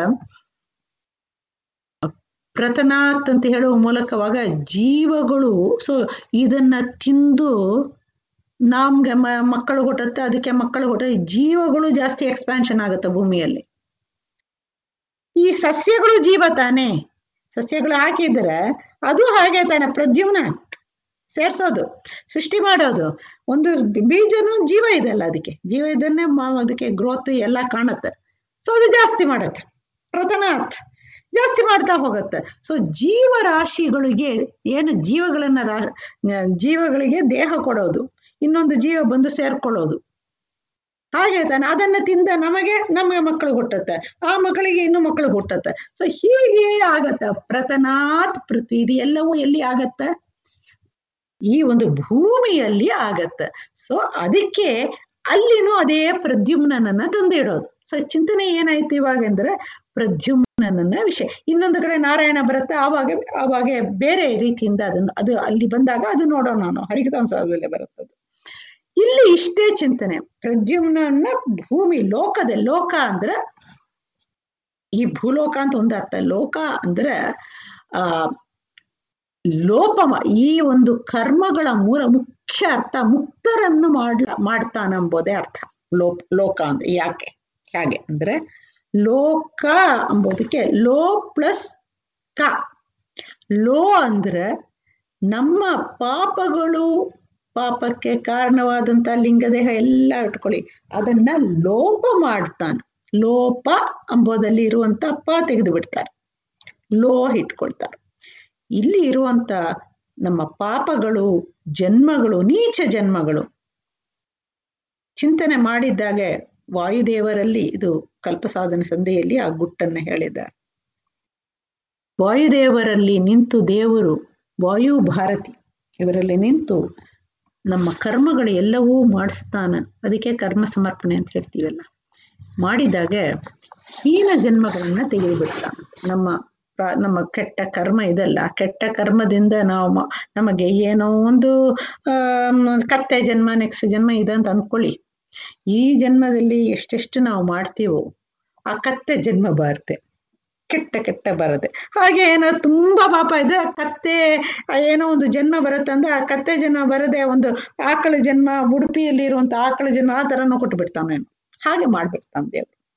ಪ್ರತನಾತ್ ಅಂತ ಹೇಳುವ ಮೂಲಕವಾಗ ಜೀವಗಳು ಸೊ ಇದನ್ನ ತಿಂದು ನಮ್ಗೆ ಮಕ್ಕಳು ಹುಟ್ಟುತ್ತೆ ಅದಕ್ಕೆ ಮಕ್ಕಳು ಹುಟ್ಟುತ್ತೆ ಜೀವಗಳು ಜಾಸ್ತಿ ಎಕ್ಸ್ಪ್ಯಾನ್ಷನ್ ಆಗುತ್ತೆ ಭೂಮಿಯಲ್ಲಿ ಈ ಸಸ್ಯಗಳು ಜೀವ ತಾನೇ ಸಸ್ಯಗಳು ಹಾಕಿದ್ರೆ ಅದು ಹಾಗೆ ತಾನೆ ಪ್ರದ್ಯುಮ್ನ ಸೇರ್ಸೋದು ಸೃಷ್ಟಿ ಮಾಡೋದು ಒಂದು ಬೀಜನು ಜೀವ ಇದೆಲ್ಲ ಅದಕ್ಕೆ ಜೀವ ಇದನ್ನೇ ಅದಕ್ಕೆ ಗ್ರೋತ್ ಎಲ್ಲ ಕಾಣುತ್ತೆ ಸೊ ಅದು ಜಾಸ್ತಿ ಮಾಡುತ್ತೆ ಪ್ರತನಾಥ್ ಜಾಸ್ತಿ ಮಾಡ್ತಾ ಹೋಗುತ್ತೆ ಸೊ ಜೀವರಾಶಿಗಳಿಗೆ ಏನು ಜೀವಗಳನ್ನ ಜೀವಗಳಿಗೆ ದೇಹ ಕೊಡೋದು ಇನ್ನೊಂದು ಜೀವ ಬಂದು ಸೇರ್ಕೊಳ್ಳೋದು ಹಾಗೆ ತಾನೆ ಅದನ್ನ ತಿಂದ ನಮಗೆ ನಮಗೆ ಮಕ್ಕಳು ಹುಟ್ಟುತ್ತೆ ಆ ಮಕ್ಕಳಿಗೆ ಇನ್ನು ಮಕ್ಕಳು ಹುಟ್ಟುತ್ತೆ ಸೊ ಹೀಗೆ ಆಗತ್ತ ಪ್ರತನಾತ್ ಪೃಥ್ವಿ ಇದು ಎಲ್ಲವೂ ಎಲ್ಲಿ ಆಗತ್ತೆ ಈ ಒಂದು ಭೂಮಿಯಲ್ಲಿ ಆಗತ್ತೆ ಸೊ ಅದಕ್ಕೆ ಅಲ್ಲಿನೂ ಅದೇ ಪ್ರದ್ಯುಮ್ನನ್ನ ತಂದಿಡೋದು ಸೊ ಚಿಂತನೆ ಏನಾಯ್ತು ಇವಾಗ ಅಂದ್ರೆ ಪ್ರದ್ಯುಮ್ನನ್ನ ವಿಷಯ ಇನ್ನೊಂದು ಕಡೆ ನಾರಾಯಣ ಬರುತ್ತೆ ಆವಾಗ ಆವಾಗ ಬೇರೆ ರೀತಿಯಿಂದ ಅದನ್ನು ಅದು ಅಲ್ಲಿ ಬಂದಾಗ ಅದು ನೋಡೋಣ ನಾನು ಹರಿಕತಾಂಸದಲ್ಲಿ ಬರುತ್ತದು ಇಲ್ಲಿ ಇಷ್ಟೇ ಚಿಂತನೆ ಪ್ರದ್ಯುಮ್ನನ್ನ ಭೂಮಿ ಲೋಕದ ಲೋಕ ಅಂದ್ರೆ ಈ ಭೂಲೋಕ ಅಂತ ಒಂದು ಅರ್ಥ ಲೋಕ ಅಂದ್ರೆ ಆ ಲೋಪಮ ಈ ಒಂದು ಕರ್ಮಗಳ ಮೂಲ ಮುಖ್ಯ ಅರ್ಥ ಮುಕ್ತರನ್ನು ಮಾಡ್ಲ ಮಾಡ್ತಾನಂಬೋದೇ ಅರ್ಥ ಲೋಪ್ ಲೋಕ ಅಂದ್ರೆ ಯಾಕೆ ಹೇಗೆ ಅಂದ್ರೆ ಲೋಕ ಅಂಬೋದಕ್ಕೆ ಲೋ ಪ್ಲಸ್ ಕ ಲೋ ಅಂದ್ರೆ ನಮ್ಮ ಪಾಪಗಳು ಪಾಪಕ್ಕೆ ಕಾರಣವಾದಂತ ಲಿಂಗದೇಹ ಎಲ್ಲ ಇಟ್ಕೊಳ್ಳಿ ಅದನ್ನ ಲೋಪ ಮಾಡ್ತಾನೆ ಲೋಪ ಅಂಬೋದಲ್ಲಿ ಇರುವಂತ ಪ ತೆಗೆದು ಬಿಡ್ತಾರೆ ಲೋ ಇಟ್ಕೊಳ್ತಾರೆ ಇಲ್ಲಿ ಇರುವಂತ ನಮ್ಮ ಪಾಪಗಳು ಜನ್ಮಗಳು ನೀಚ ಜನ್ಮಗಳು ಚಿಂತನೆ ಮಾಡಿದ್ದಾಗೆ ವಾಯುದೇವರಲ್ಲಿ ಇದು ಕಲ್ಪಸಾಧನ ಸಂಧಿಯಲ್ಲಿ ಆ ಗುಟ್ಟನ್ನ ಹೇಳಿದ್ದಾರೆ ವಾಯುದೇವರಲ್ಲಿ ನಿಂತು ದೇವರು ವಾಯು ಭಾರತಿ ಇವರಲ್ಲಿ ನಿಂತು ನಮ್ಮ ಕರ್ಮಗಳು ಎಲ್ಲವೂ ಮಾಡಿಸ್ತಾನ ಅದಕ್ಕೆ ಕರ್ಮ ಸಮರ್ಪಣೆ ಅಂತ ಹೇಳ್ತೀವಲ್ಲ ಮಾಡಿದಾಗ ಹೀನ ಜನ್ಮಗಳನ್ನ ತೆಗೆದುಬಿಡ್ತಾನ ನಮ್ಮ ನಮ್ಮ ಕೆಟ್ಟ ಕರ್ಮ ಇದಲ್ಲ ಕೆಟ್ಟ ಕರ್ಮದಿಂದ ನಾವು ನಮಗೆ ಏನೋ ಒಂದು ಆ ಕತ್ತೆ ಜನ್ಮ ನೆಕ್ಸ್ಟ್ ಜನ್ಮ ಇದೆ ಅಂತ ಅಂದ್ಕೊಳ್ಳಿ ಈ ಜನ್ಮದಲ್ಲಿ ಎಷ್ಟೆಷ್ಟು ನಾವು ಮಾಡ್ತೀವೋ ಆ ಕತ್ತೆ ಜನ್ಮ ಬರುತ್ತೆ ಕೆಟ್ಟ ಕೆಟ್ಟ ಬರುತ್ತೆ ಹಾಗೆ ಏನೋ ತುಂಬಾ ಪಾಪ ಇದೆ ಕತ್ತೆ ಏನೋ ಒಂದು ಜನ್ಮ ಬರುತ್ತೆ ಅಂದ್ರೆ ಆ ಕತ್ತೆ ಜನ್ಮ ಬರದೆ ಒಂದು ಆಕಳ ಜನ್ಮ ಉಡುಪಿಯಲ್ಲಿ ಇರುವಂತ ಆಕಳ ಜನ್ಮ ಆ ತರನೂ ಕೊಟ್ಟು ಬಿಡ್ತಾನೇನು ಹಾಗೆ ಮಾಡ್ಬಿಡ್ತಾನೆ ದೇವ್ರು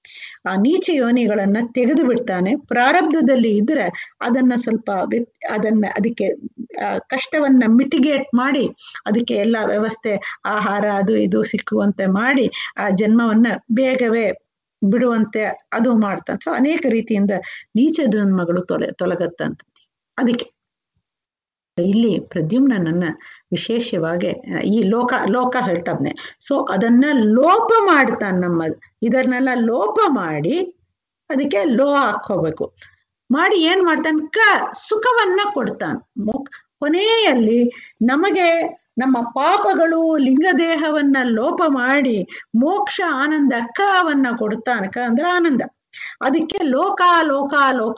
ಆ ನೀಚ ಯೋನಿಗಳನ್ನ ತೆಗೆದು ಬಿಡ್ತಾನೆ ಪ್ರಾರಬ್ಧದಲ್ಲಿ ಇದ್ರೆ ಅದನ್ನ ಸ್ವಲ್ಪ ವ್ಯತ್- ಅದನ್ನ ಅದಕ್ಕೆ ಆ, ಕಷ್ಟವನ್ನ ಮಿಟಿಗೇಟ್ ಮಾಡಿ ಅದಕ್ಕೆ ಎಲ್ಲ ವ್ಯವಸ್ಥೆ ಆಹಾರ ಅದು ಇದು ಸಿಕ್ಕುವಂತೆ ಮಾಡಿ ಆ ಜನ್ಮವನ್ನ ಬೇಗವೇ ಬಿಡುವಂತೆ ಅದು ಮಾಡ್ತಾನೆ ಸೊ ಅನೇಕ ರೀತಿಯಿಂದ ನೀಚ ಜನ್ಮಗಳು ತೊಲೆ ತೊಲಗತ್ತಂತ ಅದಕ್ಕೆ ಇಲ್ಲಿ ಪ್ರದ್ಯುಮ್ನನ್ನ ವಿಶೇಷವಾಗಿ ಈ ಲೋಕ ಲೋಕ ಹೇಳ್ತಾನೆ ಸೊ ಅದನ್ನ ಲೋಪ ಮಾಡ್ತಾನೆ ನಮ್ಮ ಇದನ್ನೆಲ್ಲ ಲೋಪ ಮಾಡಿ ಅದಕ್ಕೆ ಲೋ ಹಾಕೋಬೇಕು ಮಾಡಿ ಏನ್ ಮಾಡ್ತಾನೆ ಕ ಸುಖವನ್ನ ಕೊಡ್ತಾನೆ ಮೋಕ್ ಕೊನೆಯಲ್ಲಿ ನಮಗೆ ನಮ್ಮ ಪಾಪಗಳು ಲಿಂಗದೇಹವನ್ನ ಲೋಪ ಮಾಡಿ ಮೋಕ್ಷ ಆನಂದ ಕವನ್ನ ಕೊಡ್ತಾನೆ ಕ ಅಂದ್ರೆ ಆನಂದ ಅದಕ್ಕೆ ಲೋಕ ಲೋಕ ಲೋಕ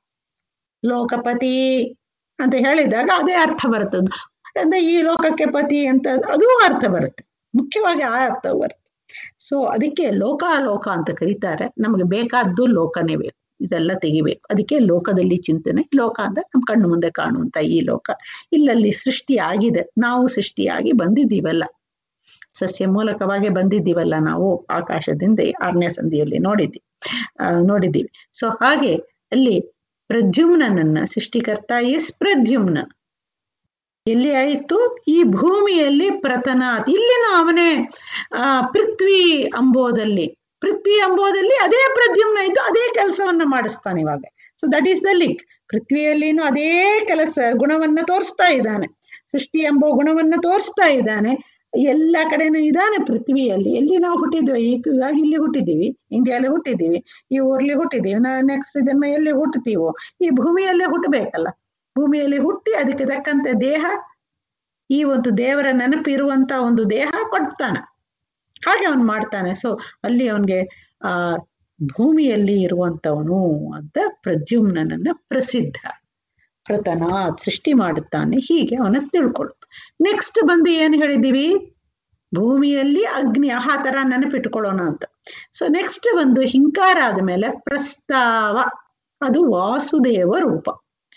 ಲೋಕಪತಿ ಅಂತ ಹೇಳಿದಾಗ ಅದೇ ಅರ್ಥ ಬರ್ತದೆ ಅಂದ್ರೆ ಈ ಲೋಕಕ್ಕೆ ಪತಿ ಅಂತ ಅದು ಅರ್ಥ ಬರುತ್ತೆ ಮುಖ್ಯವಾಗಿ ಆ ಅರ್ಥ ಬರುತ್ತೆ ಸೊ ಅದಕ್ಕೆ ಲೋಕಾಲೋಕ ಅಂತ ಕರೀತಾರೆ ನಮಗೆ ಬೇಕಾದ್ದು ಲೋಕನೇ ಬೇಕು ಇದೆಲ್ಲ ತೆಗಿಬೇಕು ಅದಕ್ಕೆ ಲೋಕದಲ್ಲಿ ಚಿಂತನೆ ಲೋಕ ಅಂದ್ರೆ ನಮ್ಮ ಕಣ್ಣು ಮುಂದೆ ಕಾಣುವಂತ ಈ ಲೋಕ ಇಲ್ಲಲ್ಲಿ ಸೃಷ್ಟಿ ಆಗಿದೆ ನಾವು ಸೃಷ್ಟಿಯಾಗಿ ಬಂದಿದ್ದೀವಲ್ಲ ಸಸ್ಯ ಮೂಲಕವಾಗಿ ಬಂದಿದ್ದೀವಲ್ಲ ನಾವು ಆಕಾಶದಿಂದ ಆರನೇ ಸಂಧಿಯಲ್ಲಿ ನೋಡಿದ್ವಿ ಆ, ನೋಡಿದ್ದೀವಿ ಸೊ ಹಾಗೆ ಅಲ್ಲಿ ಪ್ರದ್ಯುಮ್ನನ್ನ ಸೃಷ್ಟಿಕರ್ತ ಎಸ್ ಪ್ರದ್ಯುಮ್ನ ಎಲ್ಲಿ ಆಯಿತು ಈ ಭೂಮಿಯಲ್ಲಿ ಪ್ರತನಾತ್ ಇಲ್ಲಿನೂ ಅವನೇ ಆ ಪೃಥ್ವಿ ಅಂಬೋದಲ್ಲಿ ಪೃಥ್ವಿ ಅಂಬೋದಲ್ಲಿ ಅದೇ ಪ್ರದ್ಯುಮ್ನ ಇದ್ದು ಅದೇ ಕೆಲಸವನ್ನ ಮಾಡಿಸ್ತಾನೆ ಇವಾಗ so that is the link ಪೃಥ್ವಿಯಲ್ಲಿನೂ ಅದೇ ಕೆಲಸ ಗುಣವನ್ನ ತೋರಿಸ್ತಾ ಇದ್ದಾನೆ ಸೃಷ್ಟಿ ಎಂಬೋ ಗುಣವನ್ನ ತೋರಿಸ್ತಾ ಇದ್ದಾನೆ ಎಲ್ಲ ಕಡೆನೂ ಇದ್ದಾನೆ ಪೃಥ್ವಿಯಲ್ಲಿ ಎಲ್ಲಿ ನಾವು ಹುಟ್ಟಿದ್ವಿ ಈಗ ಇವಾಗ ಇಲ್ಲಿ ಹುಟ್ಟಿದ್ದೀವಿ ಇಂಡಿಯಾದಲ್ಲಿ ಹುಟ್ಟಿದ್ದೀವಿ ಈ ಊರ್ಲಿ ಹುಟ್ಟಿದ್ದೀವಿ ನಾ ನೆಕ್ಸ್ಟ್ ಜನ್ಮ ಎಲ್ಲಿ ಹುಟ್ಟುತ್ತೀವೋ ಈ ಭೂಮಿಯಲ್ಲೇ ಹುಟ್ಟಬೇಕಲ್ಲ ಭೂಮಿಯಲ್ಲಿ ಹುಟ್ಟಿ ಅದಕ್ಕೆ ತಕ್ಕಂತೆ ದೇಹ ಈ ಒಂದು ದೇವರ ನೆನಪಿರುವಂತ ಒಂದು ದೇಹ ಕೊಡ್ತಾನೆ ಹಾಗೆ ಅವನು ಮಾಡ್ತಾನೆ ಸೊ ಅಲ್ಲಿ ಅವನ್ಗೆ ಆ ಭೂಮಿಯಲ್ಲಿ ಇರುವಂತವನು ಅಂತ ಪ್ರದ್ಯುಮ್ನನ್ನ ಪ್ರಸಿದ್ಧ ಪ್ರತನಾತ್ ಸೃಷ್ಟಿ ಮಾಡುತ್ತಾನೆ ಹೀಗೆ ಅವನ ತಿಳ್ಕೊಳ್ಳೋದು ನೆಕ್ಸ್ಟ್ ಬಂದು ಏನ್ ಹೇಳಿದೀವಿ ಭೂಮಿಯಲ್ಲಿ ಅಗ್ನಿ ಆ ತರ ನೆನಪಿಟ್ಕೊಳ್ಳೋಣ ಅಂತ ಸೊ ನೆಕ್ಸ್ಟ್ ಒಂದು ಹಿಂಕಾರ ಆದ್ಮೇಲೆ ಪ್ರಸ್ತಾವ ಅದು ವಾಸುದೇವ ರೂಪ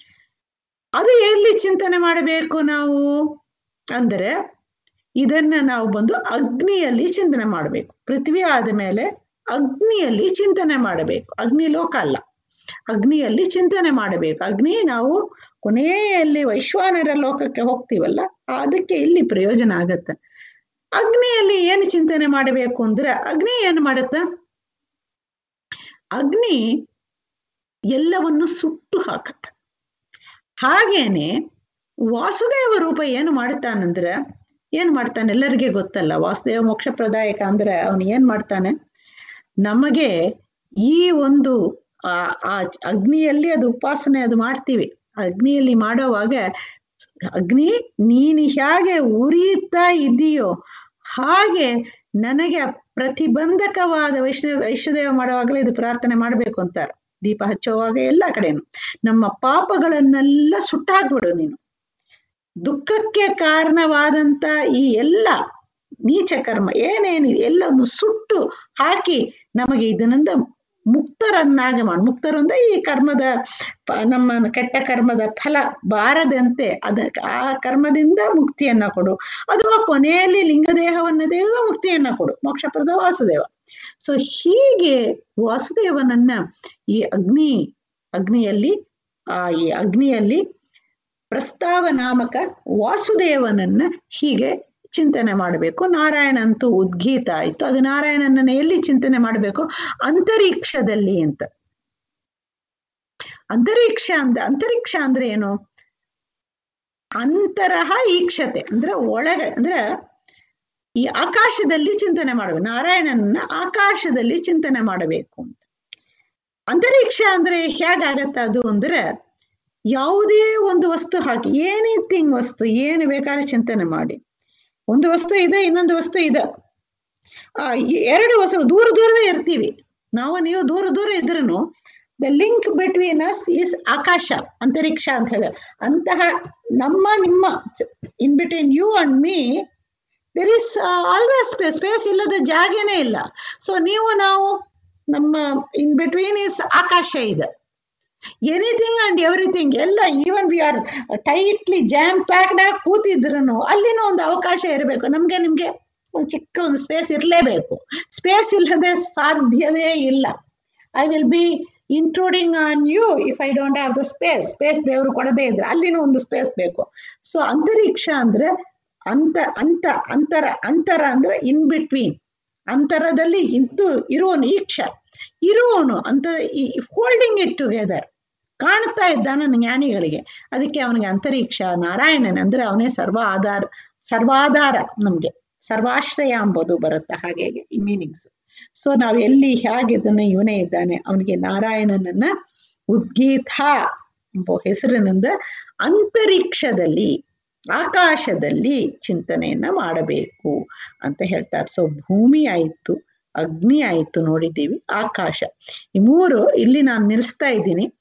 ಅದು ಎಲ್ಲಿ ಚಿಂತನೆ ಮಾಡಬೇಕು ನಾವು ಅಂದ್ರೆ ಇದನ್ನ ನಾವು ಬಂದು ಅಗ್ನಿಯಲ್ಲಿ ಚಿಂತನೆ ಮಾಡಬೇಕು ಪೃಥ್ವಿ ಆದ ಮೇಲೆ ಅಗ್ನಿಯಲ್ಲಿ ಚಿಂತನೆ ಮಾಡಬೇಕು ಅಗ್ನಿ ಲೋಕ ಅಲ್ಲ ಅಗ್ನಿಯಲ್ಲಿ ಚಿಂತನೆ ಮಾಡಬೇಕು ಅಗ್ನಿ ನಾವು ಕೊನೆಯಲ್ಲಿ ವೈಶ್ವಾನರ ಲೋಕಕ್ಕೆ ಹೋಗ್ತೀವಲ್ಲ ಅದಕ್ಕೆ ಇಲ್ಲಿ ಪ್ರಯೋಜನ ಆಗತ್ತೆ ಅಗ್ನಿಯಲ್ಲಿ ಏನು ಚಿಂತನೆ ಮಾಡಬೇಕು ಅಂದ್ರೆ ಅಗ್ನಿ ಏನು ಮಾಡುತ್ತ ಅಗ್ನಿ ಎಲ್ಲವನ್ನು ಸುಟ್ಟು ಹಾಕತ್ತ ಹಾಗೇನೆ ವಾಸುದೇವ ರೂಪ ಏನು ಮಾಡ್ತಾನಂದ್ರೆ ಏನ್ ಮಾಡ್ತಾನೆ ಎಲ್ಲರಿಗೆ ಗೊತ್ತಲ್ಲ ವಾಸುದೇವ ಮೋಕ್ಷ ಪ್ರದಾಯಕ ಅಂದ್ರೆ ಅವನು ಏನ್ ಮಾಡ್ತಾನೆ ನಮಗೆ ಈ ಒಂದು ಆ ಆ ಅಗ್ನಿಯಲ್ಲಿ ಅದು ಉಪಾಸನೆ ಅದು ಮಾಡ್ತೀವಿ ಅಗ್ನಿಯಲ್ಲಿ ಮಾಡೋವಾಗ ಅಗ್ನಿ ನೀನು ಹೇಗೆ ಉರಿಯುತ್ತಾ ಇದ್ದೀಯೋ ಹಾಗೆ ನನಗೆ ಪ್ರತಿಬಂಧಕವಾದ ವೈಷ್ಣವ ವೈಶ್ವದೇವ ಮಾಡುವಾಗಲೇ ಇದು ಪ್ರಾರ್ಥನೆ ಮಾಡ್ಬೇಕು ಅಂತಾರೆ ದೀಪ ಹಚ್ಚುವಾಗ ಎಲ್ಲ ಕಡೆನು ನಮ್ಮ ಪಾಪಗಳನ್ನೆಲ್ಲ ಸುಟ್ಟಾಕ್ಬಿಡು ನೀನು ದುಃಖಕ್ಕೆ ಕಾರಣವಾದಂತ ಈ ಎಲ್ಲ ನೀಚ ಕರ್ಮ ಏನೇನಿದೆ ಎಲ್ಲವನ್ನು ಸುಟ್ಟು ಹಾಕಿ ನಮಗೆ ಇದರಿಂದ ಮುಕ್ತರನ್ನಾಗಿ ಮಾಡಿ ಮುಕ್ತರು ಅಂದ್ರೆ ಈ ಕರ್ಮದ ನಮ್ಮ ಕೆಟ್ಟ ಕರ್ಮದ ಫಲ ಬಾರದಂತೆ ಅದ ಆ ಕರ್ಮದಿಂದ ಮುಕ್ತಿಯನ್ನ ಕೊಡು ಅಥವಾ ಕೊನೆಯಲ್ಲಿ ಲಿಂಗದೇಹವನ್ನ ತೆಗೆದು ಮುಕ್ತಿಯನ್ನ ಕೊಡು ಮೋಕ್ಷಪ್ರದ ವಾಸುದೇವ ಸೊ ಹೀಗೆ ವಾಸುದೇವನನ್ನ ಈ ಅಗ್ನಿ ಅಗ್ನಿಯಲ್ಲಿ ಆ ಈ ಅಗ್ನಿಯಲ್ಲಿ ಪ್ರಸ್ತಾವ ನಾಮಕ ವಾಸುದೇವನನ್ನ ಹೀಗೆ ಚಿಂತನೆ ಮಾಡಬೇಕು ನಾರಾಯಣ ಅಂತೂ ಉದ್ಗೀತ ಆಯ್ತು ಅದು ನಾರಾಯಣನನ್ನ ಎಲ್ಲಿ ಚಿಂತನೆ ಮಾಡಬೇಕು ಅಂತರಿಕ್ಷದಲ್ಲಿ ಅಂತ ಅಂತರಿಕ್ಷ ಅಂದ ಅಂತರಿಕ್ಷ ಅಂದ್ರೆ ಏನು ಅಂತರಹ ಈಕ್ಷತೆ ಅಂದ್ರೆ ಒಳಗೆ ಅಂದ್ರೆ ಈ ಆಕಾಶದಲ್ಲಿ ಚಿಂತನೆ ಮಾಡಬೇಕು ನಾರಾಯಣನನ್ನ ಆಕಾಶದಲ್ಲಿ ಚಿಂತನೆ ಮಾಡಬೇಕು ಅಂತ ಅಂತರಿಕ್ಷ ಅಂದ್ರೆ ಹೇಗಾಗತ್ತ ಅದು ಅಂದ್ರೆ ಯಾವುದೇ ಒಂದು ವಸ್ತು ಹಾಕಿ ಏನಿಥಿಂಗ್ ವಸ್ತು ಏನು ಬೇಕಾದ್ರೆ ಚಿಂತನೆ ಮಾಡಿ ಒಂದು ವಸ್ತು ಇದೆ ಇನ್ನೊಂದು ವಸ್ತು ಇದೆ ಆ ಎರಡು ವಸ್ತು ದೂರ ದೂರವೇ ಇರ್ತೀವಿ ನಾವು ನೀವು ದೂರ ದೂರ ಇದ್ರೂ the link between us is ಆಕಾಶ ಅಂತರಿಕ್ಷ ಅಂತ ಹೇಳಿ ಅಂತಹ ನಮ್ಮ ನಿಮ್ಮ in between you and me there is always space space ಇಲ್ಲದ ಜಾಗನೇ ಇಲ್ಲ ಸೊ ನೀವು ನಾವು ನಮ್ಮ ಇನ್ ಬಿಟ್ವೀನ್ ಇಸ್ ಆಕಾಶ ಇದೆ ಎನಿಥಿಂಗ್ ಅಂಡ್ ಎವ್ರಿಥಿಂಗ್ ಎಲ್ಲ even we are tightly jam packed ಆಗಿ ಕೂತಿದ್ರು ಅಲ್ಲಿನೂ ಒಂದು ಅವಕಾಶ ಇರಬೇಕು ನಮ್ಗೆ ನಿಮ್ಗೆ ಒಂದು ಚಿಕ್ಕ ಒಂದು ಸ್ಪೇಸ್ ಇರಲೇಬೇಕು ಸ್ಪೇಸ್ ಇಲ್ಲದೆ ಸಾಧ್ಯವೇ ಇಲ್ಲ I will be intruding on you if I don't have the space space ದೇವರು ಕೊಡದೇ ಇದ್ರೆ ಅಲ್ಲಿನೂ ಒಂದು ಸ್ಪೇಸ್ ಬೇಕು ಸೊ ಅಂತರಿಕ್ಷ ಅಂದ್ರೆ ಅಂತ ಅಂತ ಅಂತರ ಅಂತರ ಅಂದ್ರೆ ಇನ್ ಬಿಟ್ವೀನ್ ಅಂತರದಲ್ಲಿ ಇದ್ದು ಇರುವನು ಈಕ್ಷ ಇರುವನು ಅಂತ ಹೋಲ್ಡಿಂಗ್ ಇಟ್ ಟುಗೆದರ್ ಕಾಣ್ತಾ ಇದ್ದಾನ ಜ್ಞಾನಿಗಳಿಗೆ ಅದಕ್ಕೆ ಅವನಿಗೆ ಅಂತರಿಕ್ಷ ನಾರಾಯಣನ್ ಅಂದ್ರೆ ಅವನೇ ಸರ್ವ ಆಧಾರ ಸರ್ವಾಧಾರ ನಮ್ಗೆ ಸರ್ವಾಶ್ರಯ ಎಂಬುದು ಬರುತ್ತೆ ಹಾಗೆ ಈ ಮೀನಿಂಗ್ಸ್ ಸೊ ನಾವು ಎಲ್ಲಿ ಹೇಗೆ ಇದನ್ನ ಇವನೇ ಇದ್ದಾನೆ ಅವನಿಗೆ ನಾರಾಯಣನನ್ನ ಉದ್ಗೀತ ಎಂಬ ಹೆಸರಿನಿಂದ ಅಂತರಿಕ್ಷದಲ್ಲಿ ಆಕಾಶದಲ್ಲಿ ಚಿಂತನೆಯನ್ನ ಮಾಡಬೇಕು ಅಂತ ಹೇಳ್ತಾರೆ ಸೊ ಭೂಮಿ ಆಯಿತು ಅಗ್ನಿ ಆಯಿತು ನೋಡಿದ್ದೀವಿ ಆಕಾಶ ಈ ಮೂರು ಇಲ್ಲಿ ನಾನು ನಿಲ್ಲಿಸ್ತಾ ಇದ್ದೀನಿ